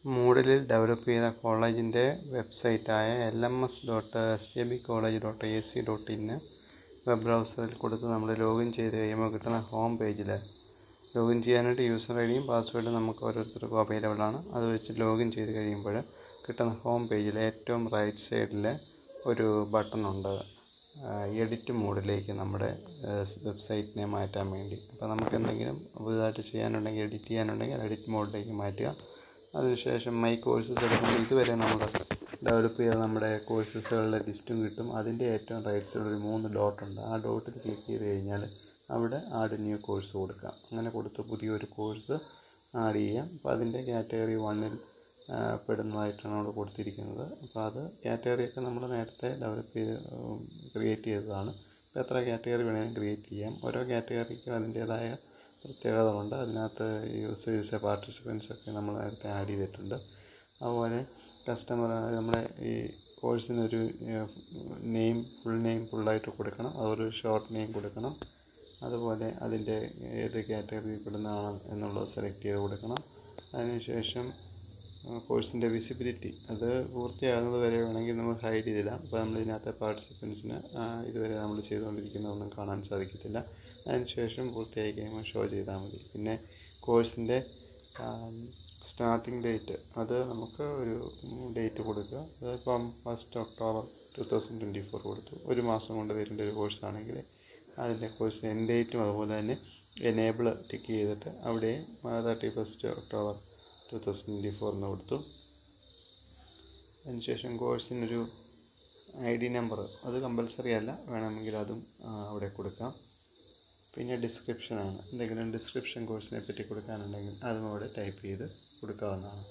മൂഡിലിൽ develop ചെയ്ത കോളേജിൻ്റെ വെബ്സൈറ്റായ L M S dot S J B college dot A C dot in web ബ്രൗസറിൽ കൊടുത്ത് നമ്മൾ ലോഗിൻ ചെയ്ത് കഴിയുമ്പോൾ കിട്ടുന്ന ഹോം പേജിൽ ലോഗിൻ ചെയ്യാനായിട്ട് യൂസർ ഐ ഡിയും പാസ്വേഡും നമുക്ക് ഓരോരുത്തർക്കും അവൈലബിൾ ആണ് അത് വെച്ച് ലോഗിൻ ചെയ്ത് കഴിയുമ്പോൾ കിട്ടുന്ന ഹോം പേജിൽ ഏറ്റവും റൈറ്റ് സൈഡിൽ ഒരു ബട്ടൺ ഉണ്ട് എഡിറ്റ് മോഡിലേക്ക് നമ്മുടെ വെബ്സൈറ്റിനെ മാറ്റാൻ വേണ്ടി അപ്പോൾ നമുക്ക് എന്തെങ്കിലും പുതുതായിട്ട് ചെയ്യാനുണ്ടെങ്കിൽ എഡിറ്റ് ചെയ്യാനുണ്ടെങ്കിൽ എഡിറ്റ് മോഡിലേക്ക് മാറ്റുക അതിനുശേഷം മൈ കോഴ്സസ് എടുക്കുമ്പോൾ ഇതുവരെ നമ്മൾ ഡെവലപ്പ് ചെയ്ത നമ്മുടെ കോഴ്സസുകളുടെ ലിസ്റ്റും കിട്ടും അതിൻ്റെ ഏറ്റവും റൈറ്റ് സൈഡിൽ ഒരു മൂന്ന് ഡോട്ട് ഉണ്ട് ആ ഡോട്ടിൽ ക്ലിക്ക് ചെയ്ത് കഴിഞ്ഞാൽ അവിടെ ആഡ് ന്യൂ കോഴ്സ് കൊടുക്കാം അങ്ങനെ കൊടുത്ത് പുതിയൊരു കോഴ്സ് ആഡ് ചെയ്യാം അപ്പോൾ അതിൻ്റെ കാറ്റഗറി വണ്ണിൽ പെടുന്നതായിട്ടാണ് അവിടെ കൊടുത്തിരിക്കുന്നത് അപ്പോൾ അത് കാറ്റഗറിയൊക്കെ നമ്മൾ നേരത്തെ ഡെവലപ്പ് ചെയ്ത് ക്രിയേറ്റ് ചെയ്തതാണ് ഇപ്പോൾ എത്ര കാറ്റഗറി വേണമെങ്കിലും ക്രിയേറ്റ് ചെയ്യാം ഓരോ കാറ്റഗറിക്കും അതിൻ്റേതായ പ്രത്യേകതകളുണ്ട് അതിനകത്ത് യൂസേഴ്സ് പാർട്ടിസിപ്പൻസ് ഒക്കെ നമ്മൾ നേരത്തെ ആഡ് ചെയ്തിട്ടുണ്ട് അതുപോലെ കസ്റ്റമർ നമ്മുടെ ഈ കോഴ്സിനൊരു നെയിം ഫുൾ നെയിം ഫുള്ളായിട്ട് കൊടുക്കണം അതൊരു ഷോർട്ട് നെയിം കൊടുക്കണം അതുപോലെ അതിൻ്റെ ഏത് കാറ്റഗറിയിൽ പെടുന്നതാണ് എന്നുള്ളത് സെലക്ട് ചെയ്ത് കൊടുക്കണം അതിനുശേഷം കോഴ്സിൻ്റെ വിസിബിലിറ്റി അത് പൂർത്തിയാകുന്നത് വരെ വേണമെങ്കിൽ നമ്മൾ ഹൈഡ് ചെയ്തിടാം അപ്പോൾ നമ്മൾ ഇതിനകത്തെ പാർട്ടിസിപ്പൻസിന് ഇതുവരെ നമ്മൾ ചെയ്തുകൊണ്ടിരിക്കുന്നതൊന്നും കാണാൻ സാധിക്കത്തില്ല അതിനുശേഷം പൂർത്തിയായി കഴിയുമ്പോൾ ഷോ ചെയ്താൽ മതി പിന്നെ കോഴ്സിൻ്റെ സ്റ്റാർട്ടിംഗ് ഡേറ്റ് അത് നമുക്ക് ഒരു ഡേറ്റ് കൊടുക്കുക അതിപ്പം first October two thousand twenty four കൊടുത്തു ഒരു മാസം കൊണ്ട് തരേണ്ട ഒരു കോഴ്സാണെങ്കിൽ അതിൻ്റെ കോഴ്സ് എൻ ഡേറ്റും അതുപോലെ തന്നെ എനേബിൾ ടിക്ക് ചെയ്തിട്ട് അവിടെ thirty first October two thousand twenty ഫോറിന് കൊടുത്തു അതിനുശേഷം കോഴ്സിനൊരു ഐ ഡി നമ്പർ അത് കമ്പൽസറി അല്ല വേണമെങ്കിൽ അതും അവിടെ കൊടുക്കാം പിന്നെ ഡിസ്ക്രിപ്ഷനാണ് എന്തെങ്കിലും ഡിസ്ക്രിപ്ഷൻ കോഴ്സിനെ പറ്റി കൊടുക്കാനുണ്ടെങ്കിൽ അതും അവിടെ ടൈപ്പ് ചെയ്ത് കൊടുക്കാവുന്നതാണ്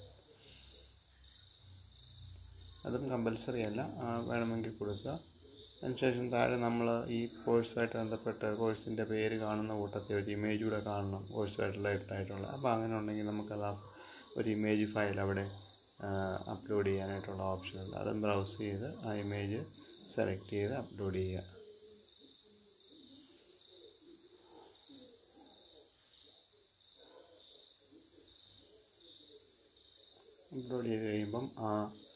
അതും കമ്പൽസറി അല്ല വേണമെങ്കിൽ കൊടുക്കുക അതിനുശേഷം താഴെ നമ്മൾ ഈ കോഴ്സുമായിട്ട് ബന്ധപ്പെട്ട് കോഴ്സിൻ്റെ പേര് കാണുന്ന കൂട്ടത്തിൽ ഒരു ഇമേജ് കൂടെ കാണണം കോഴ്സുമായിട്ട് റിലേറ്റഡ് ആയിട്ടുള്ള അപ്പോൾ അങ്ങനെ ഉണ്ടെങ്കിൽ നമുക്കത് ഒരു ഇമേജ് ഫയൽ അവിടെ അപ്ലോഡ് ചെയ്യാനായിട്ടുള്ള ഓപ്ഷനുണ്ട് അതും ബ്രൗസ് ചെയ്ത് ആ ഇമേജ് സെലക്ട് ചെയ്ത് അപ്ലോഡ് ചെയ്യുക അപ്ലോഡ് ചെയ്ത് കഴിയുമ്പം ആ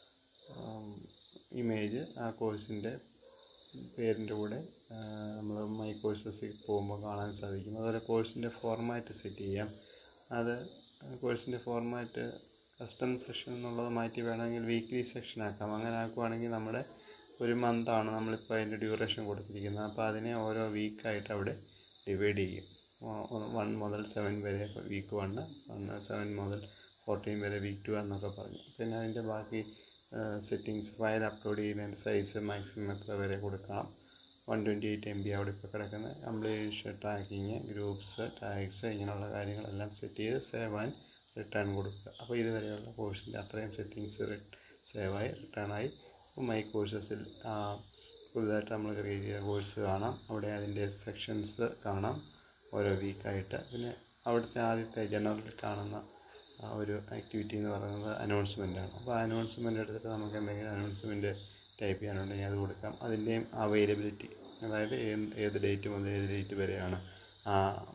ഇമേജ് ആ കോഴ്സിൻ്റെ പേരിൻ്റെ കൂടെ നമ്മൾ മൈ കോഴ്സസിൽ പോകുമ്പോൾ കാണാൻ സാധിക്കും അതുപോലെ കോഴ്സിൻ്റെ ഫോർമാറ്റ് സെറ്റ് ചെയ്യാം അത് കോഴ്സിൻ്റെ ഫോർമാറ്റ് കസ്റ്റം സെക്ഷൻ എന്നുള്ളത് മാറ്റി വേണമെങ്കിൽ വീക്ക്ലി സെക്ഷൻ ആക്കാം അങ്ങനെ ആക്കുവാണെങ്കിൽ നമ്മുടെ ഒരു മന്താണ് നമ്മളിപ്പോൾ അതിൻ്റെ ഡ്യൂറേഷൻ കൊടുത്തിരിക്കുന്നത് അപ്പോൾ അതിനെ ഓരോ വീക്കായിട്ട് അവിടെ ഡിവൈഡ് ചെയ്യും വൺ മുതൽ സെവൻ വരെ വീക്ക് വണ്ണ് വൺ സെവൻ മുതൽ ഫോർട്ടീൻ വരെ വീക്ക് ടു എന്നൊക്കെ പറഞ്ഞു പിന്നെ അതിൻ്റെ ബാക്കി സെറ്റിങ്സ് ഫയൽ അപ്ലോഡ് ചെയ്യുന്നതിൻ്റെ സൈസ് മാക്സിമം എത്ര വരെ കൊടുക്കണം one twenty eight M B അവിടെ ഇപ്പോൾ കിടക്കുന്നത് കംപ്ലീഷൻ ട്രാക്കിങ് ഗ്രൂപ്പ്സ് ടാഗ്സ് ഇങ്ങനെയുള്ള കാര്യങ്ങളെല്ലാം സെറ്റ് ചെയ്ത് സേവ് ആൻഡ് റിട്ടേൺ കൊടുക്കുക അപ്പോൾ ഇതുവരെയുള്ള കോഴ്സിൻ്റെ അത്രയും സെറ്റിങ്സ് സേവായി റിട്ടേണായി മൈ കോഴ്സസിൽ പുതുതായിട്ട് നമ്മൾ ക്രിയേറ്റ് ചെയ്ത കോഴ്സ് കാണാം അവിടെ അതിൻ്റെ സെക്ഷൻസ് കാണാം ഓരോ വീക്കായിട്ട് പിന്നെ അവിടുത്തെ ആദ്യത്തെ ജനറലിൽ കാണുന്ന ആ ഒരു ആക്ടിവിറ്റി എന്ന് പറയുന്നത് അനൗൺസ്മെൻ്റ് ആണ് അപ്പോൾ അനൗൺസ്മെൻ്റ് എടുത്തിട്ട് നമുക്ക് എന്തെങ്കിലും അനൗൺസ്മെൻറ്റ് ടൈപ്പ് ചെയ്യാനുണ്ടെങ്കിൽ അത് കൊടുക്കാം അതിൻ്റെയും അവൈലബിലിറ്റി അതായത് ഏത് ഡേറ്റ് മുതൽ ഏത് ഡേറ്റ് വരെയാണ് ആ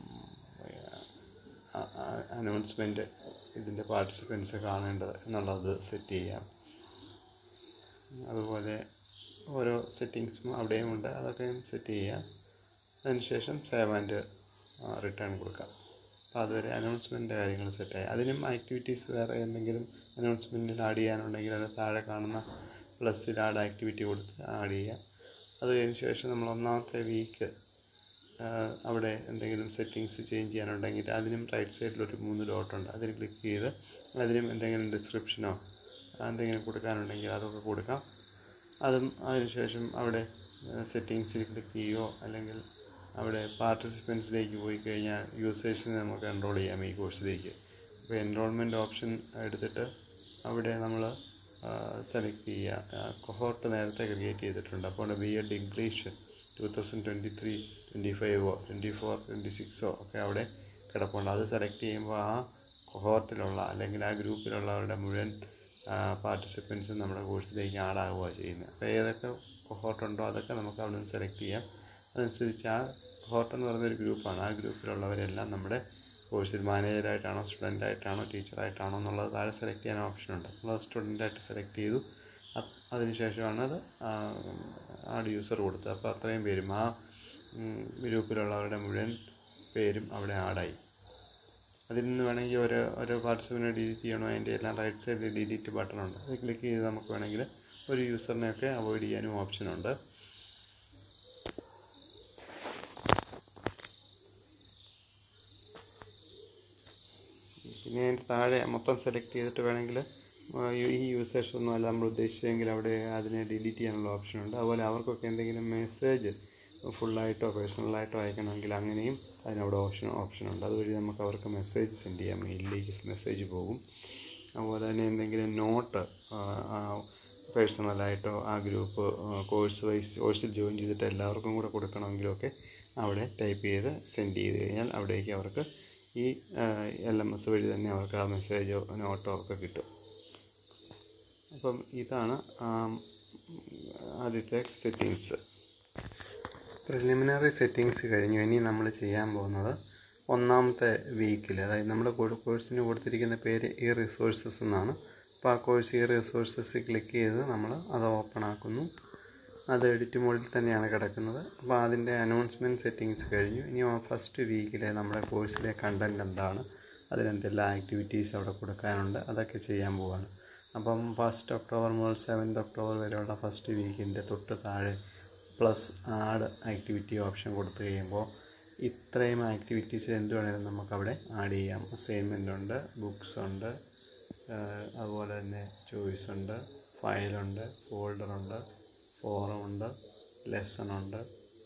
അനൗൺസ്മെൻറ്റ് ഇതിൻ്റെ പാർട്ടിസിപ്പൻസ് കാണേണ്ടത് എന്നുള്ളത് സെറ്റ് ചെയ്യാം അതുപോലെ ഓരോ സെറ്റിങ്സും അവിടെയും ഉണ്ട് അതൊക്കെ സെറ്റ് ചെയ്യാം അതിനുശേഷം സേവ് ആൻഡ് റിട്ടേൺ കൊടുക്കാം അപ്പോൾ അതുവരെ അനൗൺസ്മെൻറ്റിൻ്റെ കാര്യങ്ങൾ സെറ്റായി അതിനും ആക്ടിവിറ്റീസ് വേറെ എന്തെങ്കിലും അനൗൺസ്മെൻറ്റിൽ ആഡ് ചെയ്യാനുണ്ടെങ്കിൽ അത് താഴെ കാണുന്ന പ്ലസ്സിൽ ആഡ് ആക്ടിവിറ്റി കൊടുത്ത് ആഡ് ചെയ്യാം അത് കഴിഞ്ഞ ശേഷം നമ്മൾ ഒന്നാമത്തെ വീക്ക് അവിടെ എന്തെങ്കിലും സെറ്റിങ്സ് ചേഞ്ച് ചെയ്യാനുണ്ടെങ്കിൽ അതിനും റൈറ്റ് സൈഡിൽ ഒരു മൂന്ന് ഡോട്ടുണ്ട് അതിൽ ക്ലിക്ക് ചെയ്ത് അതിനും എന്തെങ്കിലും ഡിസ്ക്രിപ്ഷനോ എന്തെങ്കിലും കൊടുക്കാനുണ്ടെങ്കിൽ അതൊക്കെ കൊടുക്കാം അതും അതിനുശേഷം അവിടെ സെറ്റിങ്സിൽ ക്ലിക്ക് ചെയ്യുകയോ അല്ലെങ്കിൽ അവിടെ പാർട്ടിസിപ്പൻസിലേക്ക് പോയി കഴിഞ്ഞാൽ യൂസേഴ്സിനെ നമുക്ക് എൻറോൾ ചെയ്യാം ഈ കോഴ്സിലേക്ക് അപ്പോൾ എൻറോൾമെൻറ്റ് ഓപ്ഷൻ എടുത്തിട്ട് അവിടെ നമ്മൾ സെലക്ട് ചെയ്യുക കൊഹോർട്ട് നേരത്തെ ക്രിയേറ്റ് ചെയ്തിട്ടുണ്ട് അപ്പോൾ B Ed English two thousand twenty three twenty ഫൈവോ ട്വൻറ്റി ഫോർ ട്വൻറ്റി സിക്സോ ഒക്കെ അവിടെ കിടപ്പുണ്ട് അത് സെലക്ട് ചെയ്യുമ്പോൾ ആ കൊഹോർട്ടിലുള്ള അല്ലെങ്കിൽ ആ ഗ്രൂപ്പിലുള്ളവരുടെ മുഴുവൻ പാർട്ടിസിപ്പൻസും നമ്മുടെ കോഴ്സിലേക്ക് ആഡാവുക ചെയ്യുന്നത് അപ്പോൾ ഏതൊക്കെ കൊഹോർട്ടുണ്ടോ അതൊക്കെ നമുക്ക് അവിടെ നിന്ന് സെലക്ട് ചെയ്യാം അതനുസരിച്ച് ആ കൊഹോർട്ട് എന്ന് പറയുന്നൊരു ഗ്രൂപ്പാണ് ആ ഗ്രൂപ്പിലുള്ളവരെല്ലാം നമ്മുടെ കോഴ്സിൽ മാനേജറായിട്ടാണോ സ്റ്റുഡൻ്റായിട്ടാണോ ടീച്ചറായിട്ടാണോ എന്നുള്ളത് താഴെ സെലക്ട് ചെയ്യാൻ ഓപ്ഷനുണ്ട് നമ്മൾ സ്റ്റുഡൻ്റായിട്ട് സെലക്ട് ചെയ്തു അത് അതിനുശേഷമാണ് അത് ആഡ് യൂസർ കൊടുത്തത് അപ്പോൾ അത്രയും പേരും ആ ഗ്രൂപ്പിലുള്ളവരുടെ മുഴുവൻ പേരും അവിടെ ആഡായി അതിൽ നിന്ന് വേണമെങ്കിൽ ഓരോ ഓരോ വാട്സപ്പിനെ ഡിലീറ്റ് ചെയ്യണോ അതിൻ്റെ എല്ലാം റൈറ്റ് സൈഡിൽ ഡിലീറ്റ് ബട്ടൺ ഉണ്ട് അത് ക്ലിക്ക് ചെയ്ത് നമുക്ക് വേണമെങ്കിൽ ഒരു യൂസറിനെയൊക്കെ അവോയ്ഡ് ചെയ്യാനും ഓപ്ഷനുണ്ട് പിന്നെ അതിൻ്റെ താഴെ മൊത്തം സെലക്ട് ചെയ്തിട്ട് വേണമെങ്കിൽ ഈ യൂസേഴ്സ് ഒന്നും അല്ല നമ്മൾ ഉദ്ദേശിച്ചെങ്കിൽ അവിടെ അതിനെ ഡിലീറ്റ് ചെയ്യാനുള്ള ഓപ്ഷനുണ്ട് അതുപോലെ അവർക്കൊക്കെ എന്തെങ്കിലും മെസ്സേജ് ഫുള്ളായിട്ടോ പേഴ്സണലായിട്ടോ അയക്കണമെങ്കിൽ അങ്ങനെയും അതിനവിടെ ഓപ്ഷൻ ഓപ്ഷനുണ്ട് അതുവഴി നമുക്ക് അവർക്ക് മെസ്സേജ് സെൻഡ് ചെയ്യാം മെയിലിലേക്ക് മെസ്സേജ് പോകും അതുപോലെ തന്നെ എന്തെങ്കിലും നോട്ട് പേഴ്സണലായിട്ടോ ആ ഗ്രൂപ്പ് കോഴ്സ് വൈസ് കോഴ്സിൽ ജോയിൻ ചെയ്തിട്ട് എല്ലാവർക്കും കൂടെ കൊടുക്കണമെങ്കിലൊക്കെ അവിടെ ടൈപ്പ് ചെയ്ത് സെൻഡ് ചെയ്ത് കഴിഞ്ഞാൽ അവിടേക്ക് അവർക്ക് ഈ എൽ എം എസ് വഴി തന്നെ അവർക്ക് ആ മെസ്സേജോ നോട്ടോ ഒക്കെ കിട്ടും അപ്പം ഇതാണ് ആദ്യത്തെ സെറ്റിങ്സ് പ്രിലിമിനറി സെറ്റിങ്സ് കഴിഞ്ഞു ഇനി നമ്മൾ ചെയ്യാൻ പോകുന്നത് ഒന്നാമത്തെ വീക്കിൽ അതായത് നമ്മൾ കോഴ്സിന് കൊടുത്തിരിക്കുന്ന പേര് ഈ റിസോഴ്സസ് എന്നാണ് അപ്പോൾ ആ കോഴ്സ് ഈ റിസോഴ്സസ് ക്ലിക്ക് ചെയ്ത് നമ്മൾ അത് ഓപ്പൺ ആക്കുന്നു അത് എഡിറ്റ് മോഡിൽ തന്നെയാണ് കിടക്കുന്നത് അപ്പോൾ അതിൻ്റെ അനൗൺസ്മെൻറ്റ് സെറ്റിങ്സ് കഴിഞ്ഞു ഇനി ആ ഫസ്റ്റ് വീക്കിലെ നമ്മുടെ കോഴ്സിലെ കണ്ടൻറ് എന്താണ് അതിനെന്തെല്ലാം ആക്ടിവിറ്റീസ് അവിടെ കൊടുക്കാനുണ്ട് അതൊക്കെ ചെയ്യാൻ പോവാണ് അപ്പം ഫസ്റ്റ് ഒക്ടോബർ മുതൽ സെവൻത് ഒക്ടോബർ വരെയുള്ള ഫസ്റ്റ് വീക്കിൻ്റെ തൊട്ട് താഴെ പ്ലസ് ആഡ് ആക്ടിവിറ്റി ഓപ്ഷൻ കൊടുത്തു കഴിയുമ്പോൾ ഇത്രയും ആക്ടിവിറ്റീസ് എന്ത് വേണേലും നമുക്കവിടെ ആഡ് ചെയ്യാം അസൈൻമെൻ്റ് ഉണ്ട് ബുക്സ് ഉണ്ട് അതുപോലെ തന്നെ ചോയ്സ് ഉണ്ട് ഫയലുണ്ട് ഫോൾഡറുണ്ട് ഫോറമുണ്ട് ലെസണുണ്ട്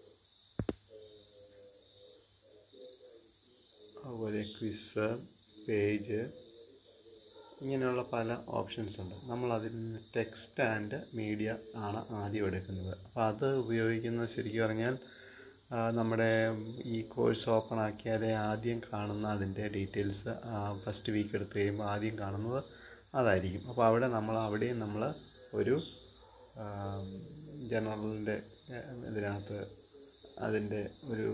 അതുപോലെ ക്വിസ് പേജ് ഇങ്ങനെയുള്ള പല ഓപ്ഷൻസ് ഉണ്ട് നമ്മൾ അതിൽ നിന്ന് ടെക്സ്റ്റ് ആൻഡ് മീഡിയ ആണ് ആദ്യം എടുക്കുന്നത് അപ്പോൾ അത് ഉപയോഗിക്കുന്നത് ശരിക്കും പറഞ്ഞാൽ നമ്മുടെ ഈ കോഴ്സ് ഓപ്പൺ ആക്കിയാലേ ആദ്യം കാണുന്ന അതിൻ്റെ ഡീറ്റെയിൽസ് ഫസ്റ്റ് വീക്ക് എടുത്ത് കഴിയുമ്പോൾ ആദ്യം കാണുന്നത് അതായിരിക്കും അപ്പോൾ അവിടെ നമ്മൾ അവിടെയും നമ്മൾ ഒരു ജനറലിൻ്റെ ഇതിനകത്ത് അതിൻ്റെ ഒരു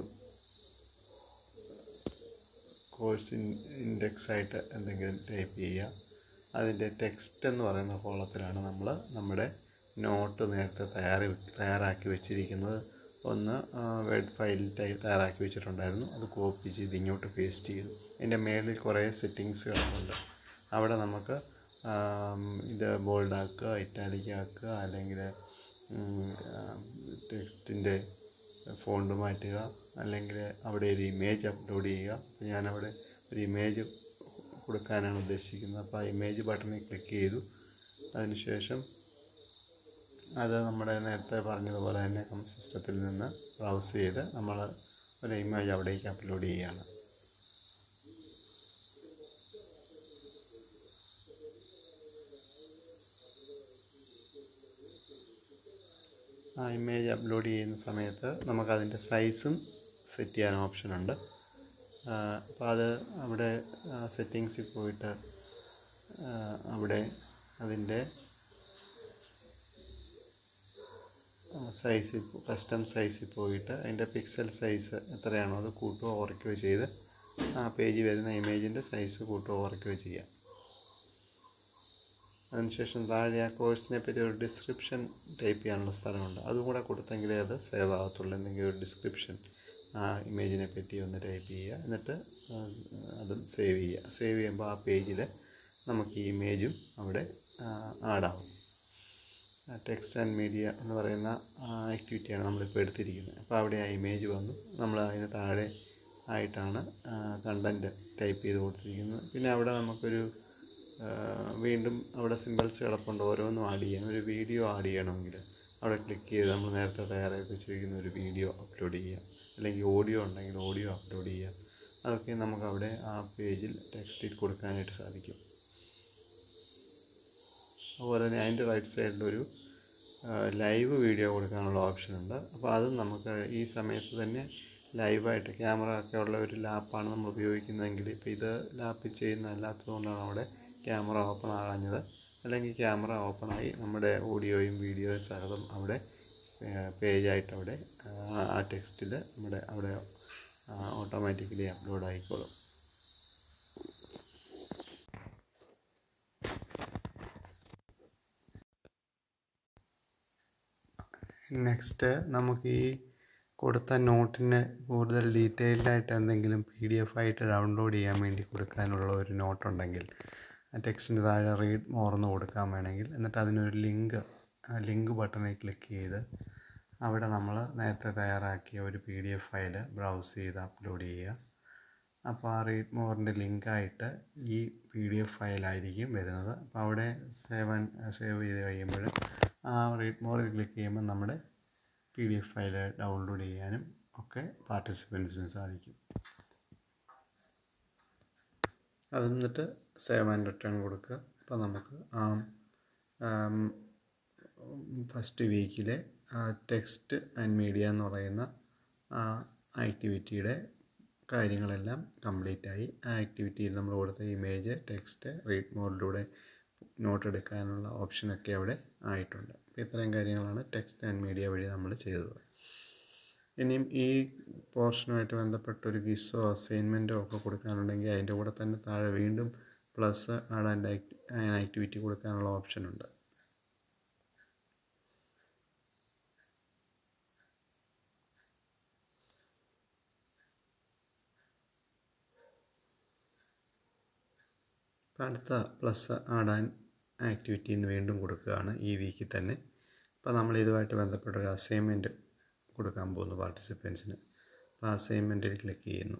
കോഴ്സ് ഇൻഡെക്സ് ആയിട്ട് എന്തെങ്കിലും ടൈപ്പ് ചെയ്യുക അതിൻ്റെ ടെക്സ്റ്റ് എന്ന് പറയുന്ന കോളത്തിലാണ് നമ്മൾ നമ്മുടെ നോട്ട് നേരത്തെ തയ്യാറി തയ്യാറാക്കി വെച്ചിരിക്കുന്നത് ഒന്ന് വേഡ് ഫയലിൽ തയ്യാറാക്കി വെച്ചിട്ടുണ്ടായിരുന്നു അത് കോപ്പി ചെയ്ത് ഇങ്ങോട്ട് പേസ്റ്റ് ചെയ്തു അതിൻ്റെ മേളിൽ കുറേ സെറ്റിങ്സ് കിടപ്പുണ്ട് അവിടെ നമുക്ക് ഇത് ബോൾഡാക്കുക ഇറ്റാലിക് ആക്കുക അല്ലെങ്കിൽ ടെക്സ്റ്റിൻ്റെ ഫോണ്ട് മാറ്റുക അല്ലെങ്കിൽ അവിടെ ഒരു ഇമേജ് അപ്ലോഡ് ചെയ്യുക ഞാനവിടെ ഒരു ഇമേജ് കൊടുക്കാനാണ് ഉദ്ദേശിക്കുന്നത് അപ്പോൾ ആ ഇമേജ് ബട്ടണിൽ ക്ലിക്ക് ചെയ്തു അതിനുശേഷം അത് നമ്മുടെ നേരത്തെ പറഞ്ഞതുപോലെ തന്നെ സിസ്റ്റത്തിൽ നിന്ന് ബ്രൗസ് ചെയ്ത് നമ്മൾ ഒരു ഇമേജ് അവിടേക്ക് അപ്ലോഡ് ചെയ്യുകയാണ് ആ ഇമേജ് അപ്ലോഡ് ചെയ്യുന്ന സമയത്ത് നമുക്കതിൻ്റെ സൈസും സെറ്റ് ചെയ്യാൻ ഓപ്ഷനുണ്ട് അപ്പോൾ അത് അവിടെ സെറ്റിങ്സിൽ പോയിട്ട് അവിടെ അതിൻ്റെ സൈസിൽ കസ്റ്റം സൈസിൽ പോയിട്ട് അതിൻ്റെ പിക്സൽ സൈസ് എത്രയാണോ അത് കൂട്ടുകയോ കുറയ്ക്കുകയോ ചെയ്ത് ആ പേജ് വരുന്ന ഇമേജിൻ്റെ സൈസ് കൂട്ടുകയോ കുറയ്ക്കുകയോ ചെയ്യാം അതിനുശേഷം താഴെ ആ കോഴ്സിനെ പറ്റി ഒരു ഡിസ്ക്രിപ്ഷൻ ടൈപ്പ് ചെയ്യാനുള്ള സ്ഥലമുണ്ട് അതും കൂടെ കൊടുത്തെങ്കിലേ അത് സേവ് ആകത്തുള്ളൂ എന്തെങ്കിലും ഒരു ഡിസ്ക്രിപ്ഷൻ ആ ഇമേജിനെ പറ്റി ഒന്ന് ടൈപ്പ് ചെയ്യുക എന്നിട്ട് അതും സേവ് ചെയ്യുക സേവ് ചെയ്യുമ്പോൾ ആ പേജിൽ നമുക്ക് ഈ ഇമേജും അവിടെ ആഡാവും ടെക്സ്റ്റ് ആൻഡ് മീഡിയ എന്ന് പറയുന്ന ആക്ടിവിറ്റിയാണ് നമ്മളിപ്പോൾ എടുത്തിരിക്കുന്നത് അപ്പോൾ അവിടെ ആ ഇമേജ് വന്നു നമ്മൾ അതിന് താഴെ ആയിട്ടാണ് കണ്ടൻറ്റ് ടൈപ്പ് ചെയ്ത് കൊടുത്തിരിക്കുന്നത് പിന്നെ അവിടെ നമുക്കൊരു വീണ്ടും അവിടെ സിമ്പിൾസ് കിടപ്പുണ്ട് ഓരോന്നും ആഡ് ചെയ്യാൻ ഒരു വീഡിയോ ആഡ് ചെയ്യണമെങ്കിൽ അവിടെ ക്ലിക്ക് ചെയ്ത് നമ്മൾ നേരത്തെ തയ്യാറാക്കി വെച്ചിരിക്കുന്ന ഒരു വീഡിയോ അപ്ലോഡ് ചെയ്യുക അല്ലെങ്കിൽ ഓഡിയോ ഉണ്ടെങ്കിൽ ഓഡിയോ അപ്ലോഡ് ചെയ്യുക അതൊക്കെ നമുക്കവിടെ ആ പേജിൽ ടെക്സ്റ്റിൽ കൊടുക്കാനായിട്ട് സാധിക്കും അതുപോലെ തന്നെ അതിൻ്റെ റൈറ്റ് സൈഡിലൊരു ലൈവ് വീഡിയോ കൊടുക്കാനുള്ള ഓപ്ഷനുണ്ട് അപ്പോൾ അതും നമുക്ക് ഈ സമയത്ത് തന്നെ ലൈവായിട്ട് ക്യാമറ ഒക്കെ ഉള്ള ഒരു ലാപ്പാണ് നമ്മൾ ഉപയോഗിക്കുന്നതെങ്കിൽ ഇപ്പോൾ ഇത് ലാപ്പിൽ ചെയ്യുന്ന അല്ലാത്തതുകൊണ്ടാണ് അവിടെ ക്യാമറ ഓപ്പൺ ആകാഞ്ഞത് അല്ലെങ്കിൽ ക്യാമറ ഓപ്പണായി നമ്മുടെ ഓഡിയോയും വീഡിയോയും സഹിതം അവിടെ പേജായിട്ട് അവിടെ ആ ടെക്സ്റ്റിൽ നമ്മുടെ അവിടെ ഓട്ടോമാറ്റിക്കലി അപ്ലോഡ് ആയിക്കോളും നെക്സ്റ്റ് നമുക്ക് ഈ കൊടുത്ത നോട്ടിന് കൂടുതൽ ഡീറ്റെയിൽഡ് ആയിട്ട് എന്തെങ്കിലും പി ഡി എഫ് ആയിട്ട് ഡൗൺലോഡ് ചെയ്യാൻ വേണ്ടി കൊടുക്കാനുള്ള ഒരു നോട്ടുണ്ടെങ്കിൽ ആ ടെക്സ്റ്റിന് താഴെ റീഡ് മോർ എന്ന് കൊടുക്കാൻ വേണമെങ്കിൽ എന്നിട്ട് അതിനൊരു ലിങ്ക് ആ ലിങ്ക് ബട്ടണിൽ ക്ലിക്ക് ചെയ്ത് അവിടെ നമ്മൾ നേരത്തെ തയ്യാറാക്കിയ ഒരു P D F file browse ചെയ്ത് അപ്ലോഡ് ചെയ്യുക അപ്പോൾ ആ റീഡ് മോറിൻ്റെ ലിങ്കായിട്ട് ഈ പി ഡി എഫ് ഫയലായിരിക്കും വരുന്നത് അപ്പോൾ അവിടെ സേവ് സേവ് ചെയ്ത് കഴിയുമ്പോൾ ആ റീഡ് മോറിൽ ക്ലിക്ക് ചെയ്യുമ്പോൾ നമ്മുടെ P D F file download ചെയ്യാനും ഒക്കെ പാർട്ടിസിപ്പൻസിന് സാധിക്കും അത് എന്നിട്ട് സേവ് ആൻഡ് റിട്ടേൺ കൊടുക്കുക അപ്പോൾ നമുക്ക് ആ ഫസ്റ്റ് വീക്കിലെ ടെക്സ്റ്റ് ആൻഡ് മീഡിയ എന്ന് പറയുന്ന ആ ആക്ടിവിറ്റിയുടെ കാര്യങ്ങളെല്ലാം കംപ്ലീറ്റ് ആയി ആ ആക്ടിവിറ്റിയിൽ നമ്മൾ കൊടുത്ത ഇമേജ് ടെക്സ്റ്റ് റീഡ് മോഡിലൂടെ നോട്ട് എടുക്കാനുള്ള ഓപ്ഷനൊക്കെ അവിടെ ആയിട്ടുണ്ട് അപ്പോൾ ഇത്രയും കാര്യങ്ങളാണ് ടെക്സ്റ്റ് ആൻഡ് മീഡിയ വഴി നമ്മൾ ചെയ്തത് ഇനിയും ഈ പോർഷനുമായിട്ട് ബന്ധപ്പെട്ട ഒരു ക്വിസോ അസൈൻമെൻറ്റോ ഒക്കെ കൊടുക്കാനുണ്ടെങ്കിൽ അതിൻ്റെ കൂടെ തന്നെ താഴെ വീണ്ടും പ്ലസ് ആഡ് ആൻഡ് ആക്ടിവിറ്റി കൊടുക്കാനുള്ള ഓപ്ഷനുണ്ട് അപ്പോൾ അടുത്ത പ്ലസ് ആഡ് ആൻഡ് ആക്ടിവിറ്റി എന്ന് വീണ്ടും കൊടുക്കുകയാണ് ഈ വീക്കിൽ തന്നെ അപ്പോൾ നമ്മൾ ഇതുമായിട്ട് ബന്ധപ്പെട്ട ഒരു അസൈൻമെൻറ്റ് കൊടുക്കാൻ പോകുന്നു പാർട്ടിസിപ്പൻസിന് അപ്പോൾ അസൈൻമെൻറ്റിൽ ക്ലിക്ക് ചെയ്യുന്നു